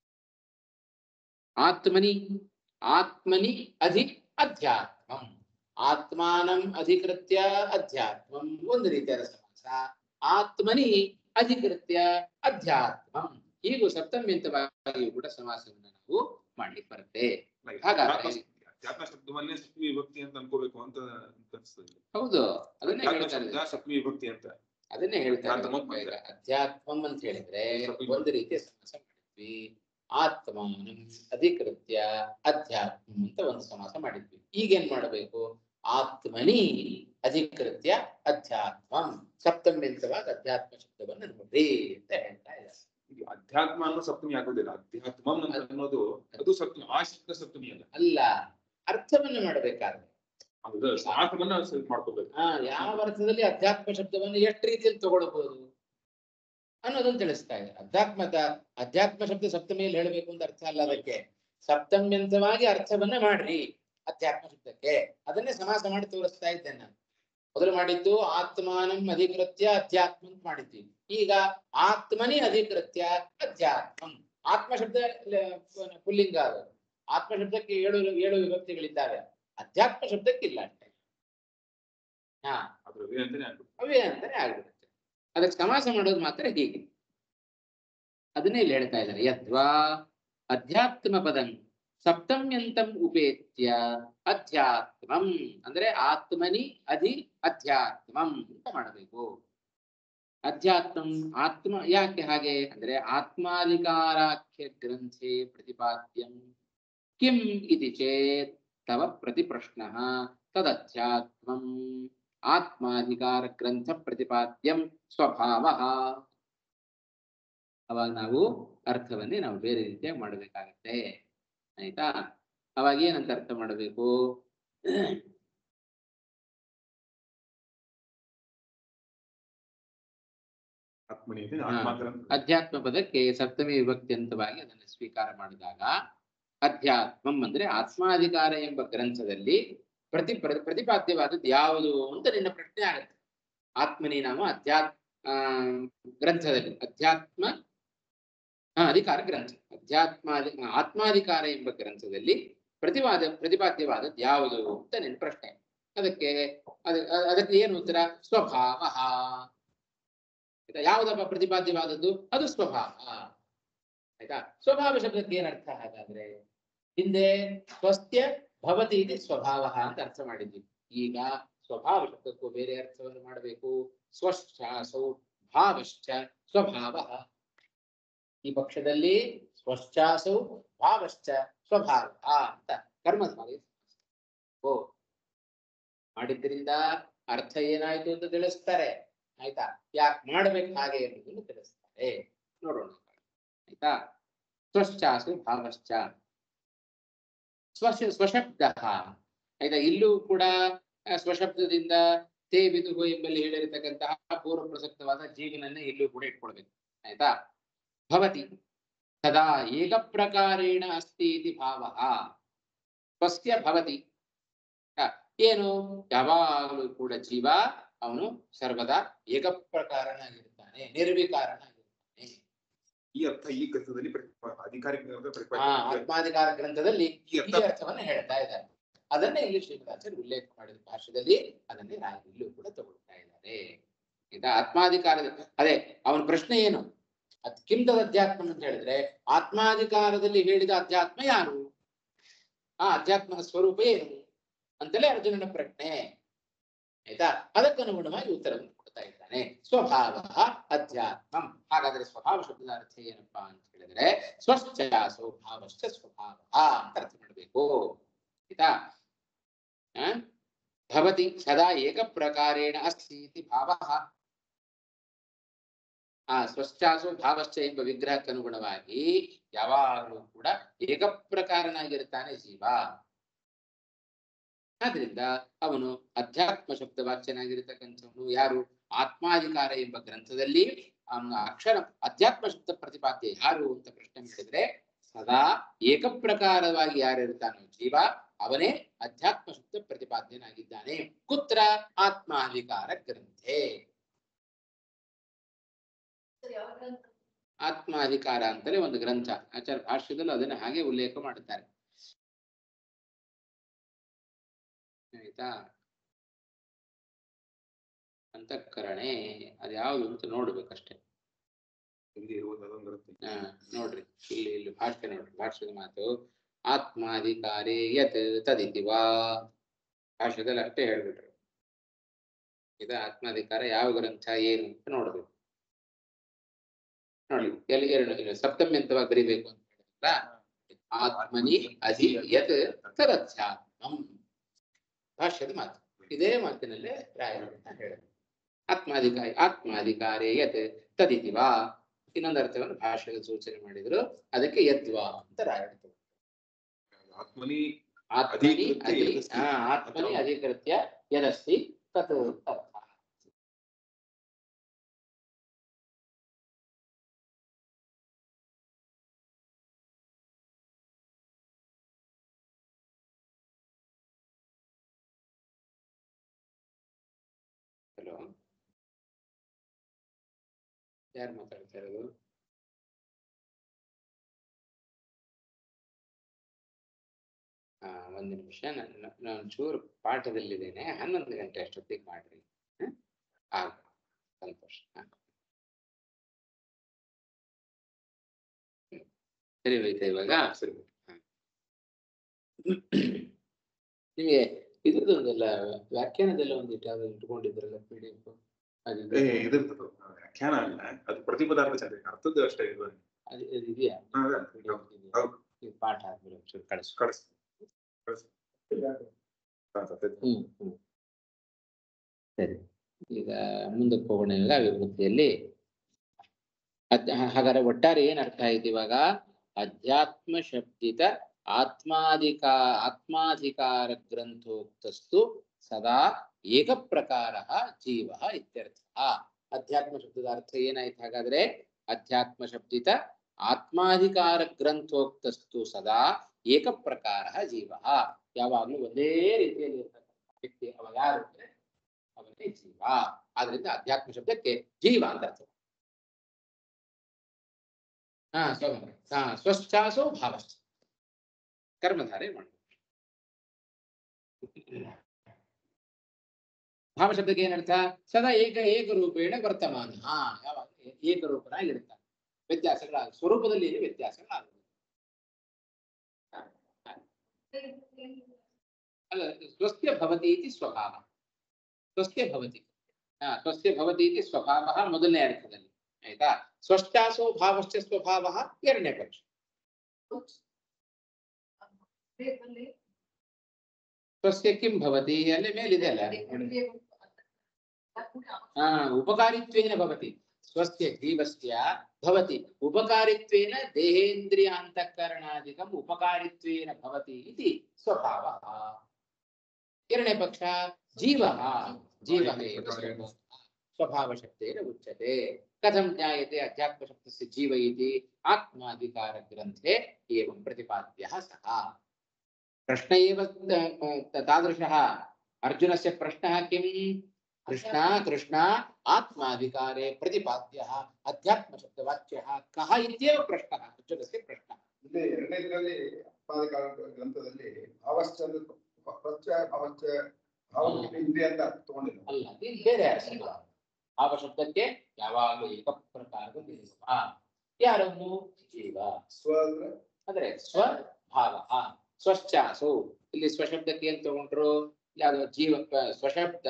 ಆತ್ಮನಿ ಆತ್ಮನಿ ಅಧಿ ಅಧ್ಯಾತ್ಮಂ ಆತ್ಮಾನಂ ಅಧಿಕೃತ್ಯ ಅಧ್ಯಾತ್ಮಂ ಒಂದು ರೀತಿಯಾದ ಸಮಾಸ ಆತ್ಮನಿ ಅಧಿಕೃತ್ಯ ಅಧ್ಯಾತ್ಮಂ ಹೀಗೂ ಸಪ್ತಮ್ಯಂತವಾಗಿಯೂ ಕೂಡ ಸಮಾಸವನ್ನು ನಾವು ಮಾಡ್ಲಿಕ್ಕೆ ಬರುತ್ತೆ Like, ಹಾಗಾದ್ರೆ- ಅಧ್ಯಾತ್ಮ- ಅಧ್ಯಾತ್ಮ ಶಬ್ದವನ್ನೇ ಸಪ್ತಮಿ ವಿಭಕ್ತಿ ಅಂತ ಅನ್ಕೋಬೇಕು ಅಂತ ಅಂತ ಅನ್ಸ್ತದೆ. ಹೌದು ಅದನ್ನೇ ಅಧ್ಯಾತ್ಮ ಹೇಳ್ತಾ ಶಬ್ದ ಇರೋದು. ಸಪ್ತಮಿ ವಿಭಕ್ತಿ ಅಂತ ಅದನ್ನೇ ಹೇಳ್ತಾ ಇರೋದು. ಅಧ್ಯಾತ್ಮ ಈಗ ಅಧ್ಯಾತ್ಮಂ ಅಂತ ಹೇಳಿದ್ರೆ ಸಪ್ತಮಿ ಒಂದು ರೀತಿಯ ಸಮಾಸ ಮಾಡಿದ್ವಿ ಆತ್ಮಾನಂ ಅಧಿಕೃತ್ಯ ಅಧ್ಯಾತ್ಮ ಅಂತ ಒಂದು ಸಮಾಸ ಮಾಡಿದ್ವಿ ಈಗೇನ್ ಮಾಡಬೇಕು ಆತ್ಮನಿ ಅಧಿಕೃತ್ಯ ಅಧ್ಯಾತ್ಮಂ ಸಪ್ತಮ್ಯಂತವಾದ ಅಧ್ಯಾತ್ಮ ಶಬ್ದವನ್ನು ನೋಡ್ರಿ ಅಂತ ಹೇಳ್ತಾ ಇದ್ದಾರೆ ಈಗ ಅಧ್ಯಾತ್ಮ ಅನ್ನೋ ಸಪ್ತಮಿ ಆಗೋದಿಲ್ಲ ಅಧ್ಯಾತ್ಮ ಅಂತ ಅನ್ನೋದು ಅದು ಸಪ್ತಮಿ ಆ ಶಬ್ದ ಸಪ್ತಮಿ ಅಲ್ಲ ಅಲ್ಲ ಅರ್ಥವನ್ನು ಮಾಡಬೇಕಾದ್ರೆ ಅದು ಶಾಸ್ತ್ರವನ್ನ ಸ್ವಲ್ಪ ಮಾಡ್ಕೋಬೇಕು ಆ ಯಾವ ಅರ್ಥದಲ್ಲಿ ಅಧ್ಯಾತ್ಮ ಶಬ್ದವನ್ನು ಎಷ್ಟು ರೀತಿಯಲ್ಲಿ ತಗೊಳ್ಬಹುದು ಅನ್ನೋದನ್ನ ತಿಳಿಸ್ತಾ ಇದೆ ಅಧ್ಯಾತ್ಮದ ಅಧ್ಯಾತ್ಮ ಶಬ್ದ ಸಪ್ತಮಿಯಲ್ಲಿ ಹೇಳಬೇಕು ಅಂತ ಅರ್ಥ ಅಲ್ಲ ಅದಕ್ಕೆ ಸಪ್ತಮ್ಯಂತವಾಗಿ ಅರ್ಥವನ್ನ ಮಾಡ್ರಿ ಅಧ್ಯಾತ್ಮ ಶಬ್ದಕ್ಕೆ ಅದನ್ನೇ ಸಮಾಸ ಮಾಡಿ ತೋರಿಸ್ತಾ ಇದ್ದೇನೆ ನಾನು ಮೊದಲು ಮಾಡಿದ್ದು ಆತ್ಮಾನಂ ಅಧಿಕೃತ್ಯ ಅಧ್ಯಾತ್ಮ ಅಂತ ಮಾಡಿದ್ವಿ ಈಗ ಆತ್ಮನಿ ಅಧಿಕೃತ್ಯ ಅಧ್ಯಾತ್ಮಂ ಆತ್ಮ ಶಬ್ದ ಲ- ಪುಲ್ಲಿಂಗ ಅದು ಆತ್ಮ ಶಬ್ದಕ್ಕೆ ಏಳು ಏಳು ವಿಭಕ್ತಿಗಳಿದ್ದಾವೆ ಅಧ್ಯಾತ್ಮ ಶಬ್ದಕ್ಕಿಲ್ಲ ಅಷ್ಟೇ ಹಾ ಅದ್ರ ವೇ ಅಂತಾನೆ ಆಗ್ಬೇಕು ಅವೇ ಅಂತಾನೆ ಆಗ್ಬಿಡುತ್ತೆ ಅದಕ್ಕೆ ಸಮಾಸ ಮಾಡೋದು ಮಾತ್ರ ಹೀಗೆ ಅದನ್ನೇ ಇಲ್ಲಿ ಹೇಳ್ತಾ ಇದ್ದಾರೆ ಯದ್ವಾ ಅಧ್ಯಾತ್ಮ ಪದಂ ಸಪ್ತಮ್ಯಂತಂ ಉಪೇತ್ಯ ಅಧ್ಯಾತ್ಮಂ ಅಂದ್ರೆ ಆತ್ಮನಿ ಅಧಿ ಅಧ್ಯಾತ್ಮಂ ಅಂತ ಮಾಡಬೇಕು ಅಧ್ಯಾತ್ಮಂ ಆತ್ಮ ಯಾಕೆ ಹಾಗೆ ಅಂದ್ರೆ ಆತ್ಮಾಧಿಕಾರಾಖ್ಯ ಗ್ರಂಥೆ ಪ್ರತಿಪಾದ್ಯಂ ಕಿಂ ಇತಿ ಚೇತ್ ತವ ಪ್ರತಿಪ್ರಶ್ನ ತದಧ್ಯಾತ್ಮಂ ಆತ್ಮಾಧಿಕಾರ ಗ್ರಂಥ ಪ್ರತಿಪಾದ್ಯಂ ಸ್ವಭಾವ ಅವಾಗ ನಾವು ಅರ್ಥವನ್ನೇ ನಾವು ಬೇರೆ ರೀತಿಯಾಗಿ ಮಾಡಬೇಕಾಗತ್ತೆ ಆಯ್ತಾ ಅವಾಗ ಏನಂತ ಅರ್ಥ ಮಾಡಬೇಕು ಆತ್ಮನಿ ಅಂತ ಆತ್ಮಾಗ್ರಂಥ ಅಧ್ಯಾತ್ಮ ಪದಕ್ಕೆ ಸಪ್ತಮಿ ವಿಭಕ್ತಿ ಅಂತವಾಗಿ ಅದನ್ನು ಸ್ವೀಕಾರ ಮಾಡಿದಾಗ ಅಧ್ಯಾತ್ಮಂ ಅಂದ್ರೆ ಆತ್ಮಾಧಿಕಾರ ಎಂಬ ಗ್ರಂಥದಲ್ಲಿ ಪ್ರತಿ ಪ್ರ- ಪ್ರತಿಪಾದ್ಯವಾದದ್ದು ಯಾವುದು ಅಂತ ನಿನ್ನ ಪ್ರಶ್ನೆ ಆಗುತ್ತೆ ಆತ್ಮನಿ ನಾಮ ಅಧ್ಯಾತ್ಮ ಆ, ಗ್ರಂಥದಲ್ಲಿ ಅಧ್ಯಾತ್ಮ ಆ, ಅಧಿಕಾರ ಗ್ರಂಥ ಅಧ್ಯಾತ್ಮ ಆತ್ಮಾಧಿಕಾರ ಎಂಬ ಗ್ರಂಥದಲ್ಲಿ ಪ್ರತಿವಾದ ಪ್ರತಿಪಾದ್ಯವಾದದ್ದು ಯಾವುದು ಅಂತ ನಿನ್ನ ಪ್ರಶ್ನೆ ಅದಕ್ಕೆ ಅದ- ಅ- ಅದಕ್ಕೆ ಏನು ಉತ್ತರ ಸ್ವಭಾವ ಆಯ್ತಾ ಯಾವುದಪ್ಪ ಪ್ರತಿಪಾದ್ಯವಾದದ್ದು ಅದು ಸ್ವಭಾವ ಆಯ್ತಾ ಸ್ವಭಾವ ಶಬ್ದಕ್ಕೆ ಏನ್ ಅರ್ಥ ಹಾಗಾದ್ರೆ ಹಿಂದೆ ಸ್ವಸ್ತ್ಯ ಭವತಿ ಇದೆ ಸ್ವಭಾವ ಅಂತ ಅರ್ಥ ಮಾಡಿದ್ವಿ ಈಗ ಸ್ವಭಾವ ಶಬ್ದಕ್ಕೂ ಬೇರೆ ಅರ್ಥವನ್ನು ಮಾಡಬೇಕು ಸ್ವಶ್ಚಾಸೌ ಭಾವಶ್ಚ ಸ್ವಭಾವ ಈ ಪಕ್ಷದಲ್ಲಿ ಸ್ವಶ್ಚಾಸೌ ಭಾವಶ್ಚ ಸ್ವಭಾವ ಅಂತ ಕರ್ಮಧಾರಿ ಓ ಮಾಡಿದ್ರಿಂದ ಅರ್ಥ ಏನಾಯ್ತು ಅಂತ ತಿಳಿಸ್ತಾರೆ ಆಯ್ತಾ ಯಾಕೆ ಮಾಡ್ಬೇಕು ಹಾಗೆ ಅನ್ನೋದನ್ನು ತಿಳಿಸ್ತಾರೆ ನೋಡೋಣ ಆಯ್ತಾ ಸ್ವಶ್ಚಾಸು ಭಾವಶ್ಚ ಸ್ವಶ ಸ್ವಶಬ್ದ ಆಯ್ತಾ ಇಲ್ಲೂ ಕೂಡ ಆ, ಸ್ವಶಬ್ದದಿಂದ ತೇ ಬಿದುಗು ಎಂಬಲ್ಲಿ ಹೇಳಿರತಕ್ಕಂತಹ ಪೂರ್ವ ಪ್ರಸಕ್ತವಾದ ಜೀವನನ್ನ ಇಲ್ಲೂ ಕೂಡ ಇಟ್ಕೊಳ್ಬೇಕು ಆಯ್ತಾ ಭವತಿ ಸದಾ ಏಕ ಪ್ರಕಾರೇಣ ಅಸ್ತಿ ಇತಿ ಭಾವ ಸ್ವಸ್ಯ ಭವತಿ ಆ, ಏನು ಯಾವಾಗಲೂ ಕೂಡ ಜೀವ ಅವನು ಸರ್ವದಾ ಏಕ ಪ್ರಕಾರನಾಗಿರ್ತಾನೆ ನಿರ್ವಿಕಾರನಾಗಿರ್ತಾನೆ ಈ ಅರ್ಥ ಈ ಗ್ರಂಥದಲ್ಲಿ ಪ್ರತಿಪಾ- ಅಧಿಕಾರಿಕ ಗ್ರಂಥ ಆ ಪ್ರತಿಪಾದ್ಯ ಆತ್ಮಾಧಿಕಾರ ಗ್ರಂಥದಲ್ಲಿ ಈ ಈ ಅರ್ಥ ಅರ್ಥವನ್ನ ಹೇಳ್ತಾ ಇದ್ದಾರೆ ಅದನ್ನೇ ಇಲ್ಲಿ ಶ್ರೀನಿವಾಸರು ಉಲ್ಲೇಖ ಮಾಡಿದ ಭಾಷೆಯಲ್ಲಿ ಅದನ್ನೇ ರಾಯರು ಇಲ್ಲೂ ಕೂಡ ತಗೊಳ್ತಾ ಇದ್ದಾರೆ ಆಯ್ತಾ ಆತ್ಮಾಧಿಕಾರದ ಅದೇ ಅವನ ಪ್ರಶ್ನೆ ಏನು ಅದ್ ಕಿಂದದ ಅಧ್ಯಾತ್ಮ ಅಂತ ಹೇಳಿದ್ರೆ ಆತ್ಮಾಧಿಕಾರದಲ್ಲಿ ಹೇಳಿದ ಅಧ್ಯಾತ್ಮ ಯಾರು ಆ ಅಧ್ಯಾತ್ಮನ ಸ್ವರೂಪ ಏನು ಅಂತಲೇ ಅರ್ಜುನನ ಪ್ರಶ್ನೆ ಆಯ್ತಾ ಅದಕ್ಕನುಗುಣವಾಗಿ ಉತ್ತರವನ್ನು ಕೊಡ್ತಾ ಇದ್ದಾನೆ ಸ್ವಭಾವ ಅಧ್ಯಾತ್ಮಂ ಹಾಗಾದ್ರೆ ಸ್ವಭಾವ ಶಬ್ದದ ಅರ್ಥ ಏನಪ್ಪಾ ಅಂತ ಹೇಳಿದ್ರೆ ಸ್ವಶ್ಚ ಸ್ವಭಾವಶ್ಚ ಸ್ವಭಾವ ಅಂತ ಅರ್ಥ ಮಾಡಬೇಕು ಆಯ್ತಾ ಆ? ಭವತಿ ಸದಾ ಏಕ ಪ್ರಕಾರೇಣ ಅಸ್ತಿ ಇತಿ ಭಾವ ಆ ಸ್ವಶ್ಚಾಸು ಭಾವಶ್ಚ ಎಂಬ ವಿಗ್ರಹಕ್ಕೆ ಅನುಗುಣವಾಗಿ ಯಾವಾಗಲೂ ಕೂಡ ಏಕಪ್ರಕಾರನಾಗಿರ್ತಾನೆ ಜೀವ ಆದ್ರಿಂದ ಅವನು ಅಧ್ಯಾತ್ಮ ಶಬ್ದ ವಾಚ್ಯನಾಗಿರ್ತಕ್ಕಂಥವನು ಯಾರು ಆತ್ಮಾಧಿಕಾರ ಎಂಬ ಗ್ರಂಥದಲ್ಲಿ ಅವನ ಅಕ್ಷರ ಅಧ್ಯಾತ್ಮ ಶಬ್ದ ಪ್ರತಿಪಾದ್ಯ ಯಾರು ಅಂತ ಪ್ರಶ್ನೆ ಮಾಡಿದ್ರೆ ಸದಾ ಏಕಪ್ರಕಾರವಾಗಿ ಯಾರಿರ್ತಾನೋ ಜೀವ ಅವನೇ ಅಧ್ಯಾತ್ಮ ಶಬ್ದ ಪ್ರತಿಪಾದ್ಯನಾಗಿದ್ದಾನೆ ಕುತ್ರ ಆತ್ಮಾಧಿಕಾರ ಗ್ರಂಥೆ ಆತ್ಮಾಧಿಕಾರ ಅಂತಲೇ ಒಂದು ಗ್ರಂಥ ಆಚಾರ್ಯ ಭಾಷ್ಯದಲ್ಲೂ ಅದನ್ನ ಹಾಗೆ ಉಲ್ಲೇಖ ಮಾಡುತ್ತಾರೆ ಆಯ್ತಾ ಅಂತಃಕರಣೆ ಅದ್ಯಾವುದು ಅಂತ ನೋಡ್ಬೇಕಷ್ಟೇ ಇಲ್ಲಿ ಇರುವುದು ಅದೊಂದು ಗ್ರಂಥ ಹಾ ನೋಡ್ರಿ ಇಲ್ಲಿ ಇಲ್ಲಿ ಭಾಷ್ಯ ನೋಡ್ರಿ ಭಾಷ್ಯದ ಮಾತು ಆತ್ಮಾಧಿಕಾರೇ ಯತ್ ತದಿತಿ ವಾ ಭಾಷ್ಯದಲ್ಲಿ ಅಷ್ಟೇ ಹೇಳ್ಬಿಟ್ರು ಇದು ಆತ್ಮಾಧಿಕಾರ ಯಾವ ಗ್ರಂಥ ಏನು ಅಂತ ನೋಡ್ಬೇಕು ನೋಡಿ ಎಲ್ಲಿ ಎರಡು ಇಲ್ಲ, ಸಪ್ತಮಿ ಅಂತವಾಗಿ ಬರಿಬೇಕು ಅಂತ ಹೇಳಿದ್ರಲ್ಲ ಆತ್ಮನಿ ಅಧಿ ಯತ್ ತದಧ್ಯಾತ್ಮಂ ಭಾಷ್ಯದ ಮಾತು ಇದೇ ಮಾತಿನಲ್ಲೇ ರಾಯರು ಹೇಳಿದ್ರು ಆತ್ಮಾಧಿಕಾರಿ ಆತ್ಮಾಧಿಕಾರೇ ಯತ್ ತದಿತಿ ವಾ ಇನ್ನೊಂದು ಅರ್ಥವನ್ನು ಭಾಷೆಗೆ ಸೂಚನೆ ಮಾಡಿದ್ರು ಅದಕ್ಕೆ ಯದ್ವಾ ಅಂತ ರಾಯರು ಆತ್ಮನಿ ಆತ್ಮನಿ ಅಧಿಕೃತ್ಯ ಅಧಿ ಯದಸ್ತಿ. ಹಾ ಆತ್ಮನಿ ಅಧಿಕೃತ್ಯ ಯದಸ್ತಿ ತತ್ ಅರ್ಥ ಹಲೋ ಯಾರು ಮಾತಾಡ್ತಾ ಇರೋದು ಹಾ ಒಂದು ನಿಮಿಷ ನಾನು ನಾನು ಚೂರು ಪಾಠದಲ್ಲಿದ್ದೇನೆ ಹನ್ನೊಂದು ಗಂಟೆ ಅಷ್ಟೊತ್ತಿಗೆ ಮಾಡ್ರಿ ಹ್ಮ್? ಆಗ ಸಂತೋಷ ಹಾ. ಹ್ಮ್. ಸರಿ ಹೋಯ್ತಾ ಇವಾಗ ಸರಿ ನಿಮಗೆ ಇದ್ರದ್ದೊಂದೆಲ್ಲ ವ್ಯಾಖ್ಯಾನದೆಲ್ಲ ಒಂದಿಟ್ಟು ಯಾವ್ದು ಇಟ್ಕೊಂಡಿದ್ರಲ್ಲ ಪಿ ಡಿ ಎಫ್ ಏ, ಇದಿರ್ತದೆ ವ್ಯಾಖ್ಯಾನ ಅಲ್ಲ ಅದು ಪ್ರತಿಪದಾರ್ಥ ಚಂದ್ರ ಅರ್ಥದ್ದು ಅಷ್ಟೇ ಇದು ಅದು ಅದು ಇದೆಯಾ ಹಾ, ಅದೇ. PDF ಇದೆಯಾ? ಹೌದು. ಇದು ಪಾಠ ಆದ್ಮೇಲೆ ಒಂಚೂರು ಕಳಿಸು ಕಳಿಸ್ ಕಳಿಸ್ ಹಾ, ಸತ್ಯ. ಹ್ಮ್ ಹ್ಮ್ ಸರಿ ಈಗ ಮುಂದಕ್ಕೆ ಹೋಗೋಣ ಈಗ ವಿಭೂತಿಯಲ್ಲಿ ಅದ್ ಹಾಗಾದ್ರೆ ಒಟ್ಟಾರೆ ಏನ್ ಅರ್ಥ ಆಯ್ತು ಇವಾಗ ಅಧ್ಯಾತ್ಮ ಶಬ್ದಿತ ಆತ್ಮಾಧಿಕಾ ಆತ್ಮಾಧಿಕಾರ ಗ್ರಂಥೋಕ್ತಸ್ತು ಸದಾ ಏಕ ಪ್ರಕಾರ ಜೀವ ಇತ್ಯರ್ಥ ಅಧ್ಯಾತ್ಮ ಶಬ್ದದ ಅರ್ಥ ಏನಾಯ್ತು ಹಾಗಾದ್ರೆ ಅಧ್ಯಾತ್ಮ ಶಬ್ದಿತ ಆತ್ಮಾಧಿಕಾರ ಗ್ರಂಥೋಕ್ತಸ್ತು ಸದಾ ಏಕ ಪ್ರಕಾರ ಜೀವ ಯಾವಾಗಲೂ ಒಂದೇ ರೀತಿಯಲ್ಲಿ ಇರ್ತಕ್ಕಂಥ ವ್ಯಕ್ತಿ ಅವ ಯಾರು ಅಂದ್ರೆ ಅವನೇ ಜೀವ ಆದ್ರಿಂದ ಅಧ್ಯಾತ್ಮ ಶಬ್ದಕ್ಕೆ ಜೀವ ಅಂತ ಅರ್ಥ ಹಾ ಸ್ವ ಹಾ ಸ್ವಚ್ಛಾಸೋ ಭಾವಶ್ಚ ಕರ್ಮಧಾರೆ ಮಾಡು ಭಾವ ಶಬ್ದಕ್ಕೆ ಏನರ್ಥ ಸದಾ ಏಕ ಏಕರೂಪೇಣ ವರ್ತಮಾನ ಹಾ ಯಾವಾಗ ಏಕರೂಪನಾಗಿರ್ತಾನೆ ವ್ಯತ್ಯಾಸಗಳಾಗ ಸ್ವರೂಪದಲ್ಲಿ ಏನು ವ್ಯತ್ಯಾಸಗಳಾಗುವುದು ಅಲ್ಲ ಸ್ವಸ್ಯ ಭವತಿ ಇತಿ ಸ್ವಭಾವ ಸ್ವಸ್ಯ ಭವತಿ ಹಾ ಸ್ವಸ್ಯ ಭವತಿ ಇತಿ ಸ್ವಭಾವ ಮೊದಲನೇ ಅರ್ಥದಲ್ಲಿ ಆಯ್ತಾ ಸ್ವಚ್ಛಾಸೋ ಭಾವಶ್ಚ ಸ್ವಭಾವ ಎರಡನೇ ಪಕ್ಷ ಸ್ವಸ್ಯ ಕಿಂ ಭವತಿ ಅಲ್ಲಿ ಮೇಲಿದೆ ಅಲ್ಲ ಹಾ ಉಪಕಾರಿತ್ವೇನ ಭವತಿ ಸ್ವಸ್ಯ ಜೀವಸ್ಯ ಭವತಿ ಉಪಕಾರಿತ್ವೇನ ದೇಹೇಂದ್ರಿಯಾಂತಃಕರಣಾದಿಕಂ ಉಪಕಾರಿತ್ವೇನ ಭವತಿ ಇತಿ ಸ್ವಭಾವಃ ಎರಡನೇ ಪಕ್ಷ ಜೀವಃ ಜೀವಃ ಏವ ಸ್ವಭಾವಃ. ಸ್ವಭಾವಶಬ್ದೇನ ಉಚ್ಯತೆ ಕಥಂ ಜ್ಞಾಯತೆ ಅಧ್ಯಾತ್ಮಶಬ್ದस्य जीव इति आत्माधिकारग्रन्थे एवं प्रतिपाद्यः सः प्रश्न एव त- तादृशः अर्जुनस्य प्रश्नः किम् कृष्ण कृष्ण आत्माधिकारे प्रतिपाद्यः अध्यात्मशब्दवाच्यः कः इत्येव प्रश्नः अर्जुनस्य प्रश्नः ಇಲ್ಲಿ ಎರಡನೇದ್ರಲ್ಲಿ ಅಪಾದಿಕಾರ ಗ್ರಂಥದಲ್ಲಿ ಭಾವಶ್ಚ ಪ್ರತ್ಯ ಭಾವಶ್ಚ ಭಾವಕ್ಕೆ ಇಂದ್ರಿಯ ಅಂತ ತಗೊಂಡಿಲ್ಲ ಅಲ್ಲ ಇದು ಬೇರೆ ಅರ್ಥ ಭಾವ ಶಬ್ದಕ್ಕೆ ಯಾವಾಗಲೂ ಏಕ ಪ್ರಕಾರದ ದೇವ ಯಾರನ್ನು ಜೀವ ಸ್ವ ಅಂದ್ರೆ ಅಂದ್ರೆ ಸ್ವಭಾವ ಸ್ವಶ್ಚಾಸು ಇಲ್ಲಿ ಸ್ವಶಬ್ದಕ್ಕೆ ಏನ್ ತಗೊಂಡ್ರು ಯಾವ್ದು ಜೀವ ಸ್ವಶಬ್ದ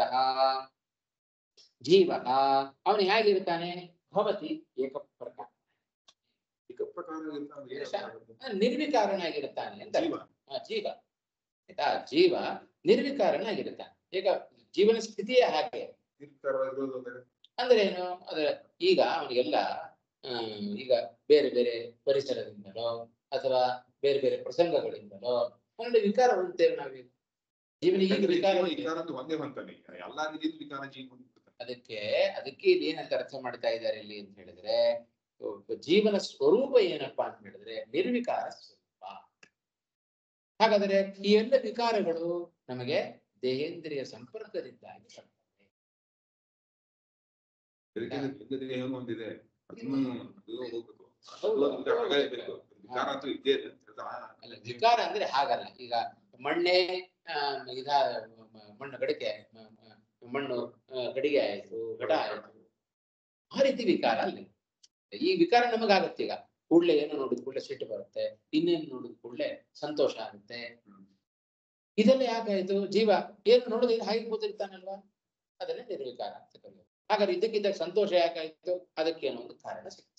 ಜೀವ ಅವನು ಹೇಗಿರ್ತಾನೆ ಭವತಿ ಏಕ ಪ್ರಕಾರ ಏಕ ಪ್ರಕಾರ ಇರ್ತಾನೆ, ಏಕ ಪ್ರಕಾರ. ನಿರ್ವಿಕಾರನಾಗಿರ್ತಾನೆ ಅಂತ ಜೀವ. ಆ, ಜೀವ ಆಯ್ತಾ ಜೀವ ನಿರ್ವಿಕಾರನಾಗಿರ್ತಾನೆ ಈಗ ಜೀವನ ಸ್ಥಿತಿಯೇ ಹಾಗೆ ನಿರ್ವಿಕಾರವಾಗಿರೋದು ಅಂದ್ರೆ ಅಂದ್ರೆ ಏನು ಅಂದ್ರೆ ಈಗ ಅವನಿಗೆಲ್ಲ ಹ್ಮ್, ಈಗ ಬೇರೆ ಬೇರೆ ಪರಿಸರದಿಂದಲೋ ಅಥವಾ ಬೇರೆ ಬೇರೆ ಪ್ರಸಂಗಗಳಿಂದಲೋ ಅವನಲ್ಲಿ ವಿಕಾರ ಹೊಂದ್ತೇವೆ ನಾವೀಗ ಜೀವನ ಈಗ ವಿಕಾರ ಜೀವ ಹೊಂದಿದೆ. ವಿಕಾರ ಅಂತ ಒಂದೇ ಹೊಂತಾನೆ ಎಲ್ಲಾ ರೀತಿಯಿಂದ ವಿಕಾರ ಜೀವ ಹೊಂದಿರ್ತಾನೆ. ಅದಕ್ಕೆ ಅದಕ್ಕೆ ಇಲ್ಲಿ ಏನಂತ ಅರ್ಥ ಮಾಡ್ತಾ ಇದ್ದಾರೆ ಇಲ್ಲಿ ಅಂತ ಹೇಳಿದ್ರೆ ಒಬ್ಬ ಜೀವನ ಸ್ವರೂಪ ಏನಪ್ಪಾ ಅಂತ ಹೇಳಿದ್ರೆ ನಿರ್ವಿಕಾರ ಸ್ವರೂಪ ಹಾಗಾದ್ರೆ ಈ ಎಲ್ಲ ವಿಕಾರಗಳು ನಮಗೆ ದೇಹೇಂದ್ರಿಯ ಸಂಪರ್ಕದಿಂದಾಗಿ ಬರ್ತವೆ. ಅದಕ್ಕೆ ಲಿಂಗ ದೇಹವನ್ನು ಹೊಂದಿದೆ ಅದನ್ನು ಅದು ಹೋಗ್ಬೇಕು ಹೌದು. ಅದು ಅಂದ್ರೆ ಆಗಲೇಬೇಕು. ವಿಕಾರ ಅಂತೂ ಇದ್ದೇ ಇದೆ ಅಂತ ಅಲ್ಲ ವಿಕಾರ ಅಂದ್ರೆ ಹಾಗಲ್ಲ ಈಗ ಮಣ್ಣೆ ಆ, ಇದ ಮ- ಮಣ್ಣು ಗಡಿಗೆ ಮ- ಮ- ಮಣ್ಣು ಆ, ಗಡಿಗೆ ಆಯ್ತು ಘಟ ಆಯ್ತು ಆ ರೀತಿ ವಿಕಾರ ಅಲ್ಲಿ ಈ ವಿಕಾರ ನಮಗಾಗತ್ತೆ ಈಗ ಕೂಡ್ಲೆ ಏನು ನೋಡಿದ ಕೂಡಲೇ ಸಿಟ್ಟು ಬರುತ್ತೆ ಇನ್ನೇನು ನೋಡಿದ ಕೂಡಲೇ ಸಂತೋಷ ಆಗುತ್ತೆ ಇದೆಲ್ಲ ಯಾಕಾಯ್ತು ಜೀವ ಏನು ನೋಡಿದ್ರೆ ಹಾಗೆ ಕೂತಿರ್ತಾನಲ್ವಾ ಅದನ್ನೇ ನಿರ್ವಿಕಾರ ಅಂತ ಕರೆಯೋದು ಹಾಗಾದ್ರೆ ಇದಕ್ಕಿದ್ದಾಗ ಸಂತೋಷ ಯಾಕಾಯ್ತು ಅದಕ್ಕೇನೋ ಒಂದು ಕಾರಣ ಸಿಕ್ತು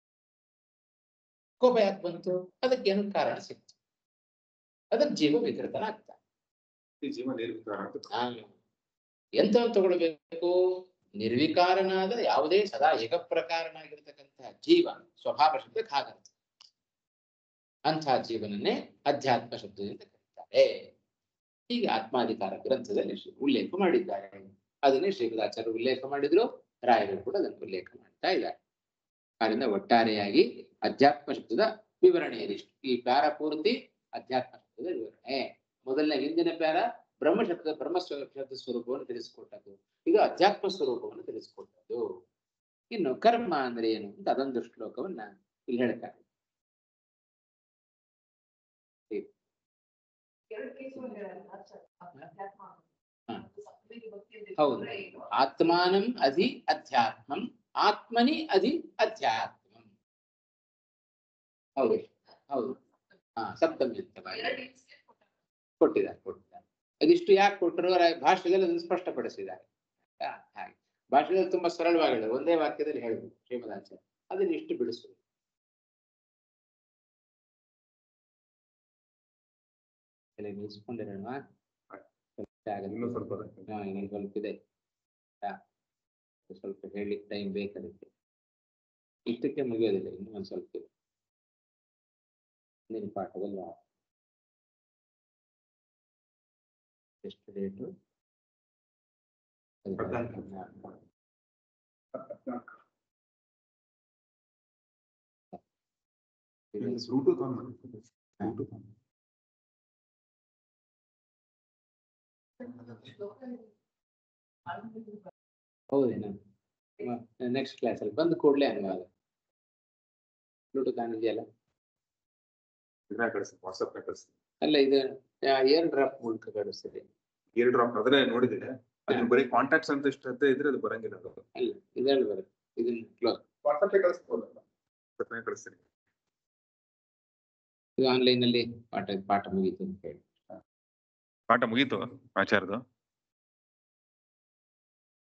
ಕೋಪ ಯಾಕೆ ಬಂತು ಅದಕ್ಕೇನೋ ಕಾರಣ ಸಿಕ್ತು ಅದಕ್ಕೆ ಜೀವ ವಿಕೃತನಾಗ್ತಾನೆ ಈ ಜೀವ ನಿರ್ವಿಕಾರ ಅಂತ ಹಾ. ಎಂತ ತಗೊಳ್ಬೇಕು ನಿರ್ವಿಕಾರನಾದ ಯಾವುದೇ ಸದಾ ಏಕಪ್ರಕಾರನಾಗಿರ್ತಕ್ಕಂತಹ ಜೀವ ಸ್ವಭಾವ ಶಬ್ದಕ್ಕೆ ಹಾಗಂತ ಅಂಥ ಜೀವನನ್ನೇ ಅಧ್ಯಾತ್ಮ ಶಬ್ದದಿಂದ ಕರೀತಾರೆ ಹೀಗೆ ಆತ್ಮಾಧಿಕಾರ ಗ್ರಂಥದಲ್ಲಿ ಶ್ರೀ ಉಲ್ಲೇಖ ಮಾಡಿದ್ದಾರೆ ಅದನ್ನೇ ಶ್ರೀಪದಾಚಾರ್ಯ ಉಲ್ಲೇಖ ಮಾಡಿದ್ರು ರಾಯರು ಕೂಡ ಅದನ್ನು ಉಲ್ಲೇಖ ಮಾಡ್ತಾ ಇದ್ದಾರೆ ಆದ್ದರಿಂದ ಒಟ್ಟಾರೆಯಾಗಿ ಅಧ್ಯಾತ್ಮ ಶಬ್ದದ ವಿವರಣೆ ಇದಿಷ್ಟು ಈ ಪ್ಯಾರ ಪೂರ್ತಿ ಅಧ್ಯಾತ್ಮ ಶಬ್ದದ ವಿವರಣೆ ಮೊದಲನೇ ಹಿಂದಿನ ಪ್ಯಾರ ಬ್ರಹ್ಮ ಶಬ್ದ ಬ್ರಹ್ಮ ಸ್ವ- ಶಬ್ದ ಸ್ವರೂಪವನ್ನು ತಿಳಿಸಿಕೊಟ್ಟದ್ದು ಇದು ಅಧ್ಯಾತ್ಮ ಸ್ವರೂಪವನ್ನು ತಿಳಿಸಿಕೊಟ್ಟದ್ದು ಇನ್ನು ಕರ್ಮ ಅಂದ್ರೆ ಏನು ಅಂತ ಅದೊಂದು ಶ್ಲೋಕವನ್ನ ಇಲ್ಲಿ ಹೇಳ್ತಾರೆ ಹೌದು ಆತ್ಮಾನಂ ಅಧಿ ಅಧ್ಯಾತ್ಮಂ ಆತ್ಮನಿ ಅಧಿ ಅಧ್ಯಾತ್ಮಂ ಹೌದು ಹೌದು ಹಾ ಸಪ್ತಮಿ ಅಂತ ಮಾಡಿ ಕೊಟ್ಟಿದ್ದಾರೆ ಕೊಟ್ಟಿದ್ದಾರೆ ಅದಿಷ್ಟು ಯಾಕೆ ಕೊಟ್ಟರು ರ- ಭಾಷೆಯಲ್ಲಿ ಅದನ್ನು ಸ್ಪಷ್ಟಪಡಿಸಿದ್ದಾರೆ ಆಯ್ತಾ? ಹಾಗೆ ಭಾಷೆಯಲ್ಲಿ ತುಂಬಾ ಸರಳವಾಗಿ ಹೇಳಿದ್ರು ಒಂದೇ ವಾಕ್ಯದಲ್ಲಿ ಹೇಳ್ಬೇಕು ಶ್ರೀಮದಾಚಾರ್ಯ ಅದನ್ನ ಇಷ್ಟು ಬಿಡಿಸುವುದು ಎಲ್ಲ ನಿಲ್ಸ್ಕೊಂಡಿರೋಣ ಸ್ವಲ್ಪ ಆಗಲ್ಲ. ಇನ್ನೂ ಸ್ವಲ್ಪ ಇದೆ. ಹಾ, ಇನ್ನೊಂದ್ ಸ್ವಲ್ಪ ಇದೆ ಆಯ್ತಾ? ಸ್ವಲ್ಪ ಹೇಳಲಿಕ್ಕೆ ಟೈಮ್ ಬೇಕದಕ್ಕೆ ಇಷ್ಟಕ್ಕೆ ಮುಗಿಯೋದಿಲ್ಲ ಇನ್ನೂ ಒಂದ್ ಸ್ವಲ್ಪ ಇದೆ ಮುಂದಿನ ಪಾಠದಲ್ಲಿ ಆ- ಎಷ್ಟು ಡೇಟು ಹದಿನಾಲ್ಕು. ಬ್ಲೂಟೂತ್ ಆನ್ ಮಾಡಿ ಬ್ಲೂಟೂತ್ ಆನ್ ಹೌದೇನಾ ನೆಕ್ಸ್ಟ್ ಕ್ಲಾಸಲ್ಲಿ ಬಂದು ಕೂಡಲೇ ಅನುವಾದ ಬ್ಲೂಟೂತ್ ಆನ್ ಇದೆಯಲ್ಲ ಇದ್ರಾಗ ಕಳಿಸಿ ವಾಟ್ಸಪ್ ಕಳಿಸಿ ಅಲ್ಲ ಇದು ಏರ್ ಡ್ರಾಪ್ ಮೂಲಕ ಕಳಿಸ್ತದೆ ಏರ್ ಡ್ರಾಪ್ ಅದ್ರೆ ನೋಡಿದ್ರೆ ಅದು ಬರೀ ಕಾಂಟ್ಯಾಕ್ಟ್ಸ್ ಅಂತ ಇಷ್ಟ ಇದ್ರೆ ಅದು ಬರಂಗಿಲ್ಲ ಅದು ಅಲ್ಲ ಇದ್ರಲ್ಲಿ ಬರುತ್ತೆ ಇದನ್ನ ಕ್ಲೋಸ್ ವಾಟ್ಸಪ್ ಕಳಿಸ್ಬೋದಲ್ಲ ಪತ್ರನೇ ಕಳಿಸ್ತೀನಿ ಇದು ಆನ್ಲೈನ್ ಅಲ್ಲಿ ಪಾಠ ಪಾಠ ಮುಗೀತು ಅಂತ ಹೇಳಿ ಪಾಠ ಮುಗೀತು ಆಚಾರ್ಯದು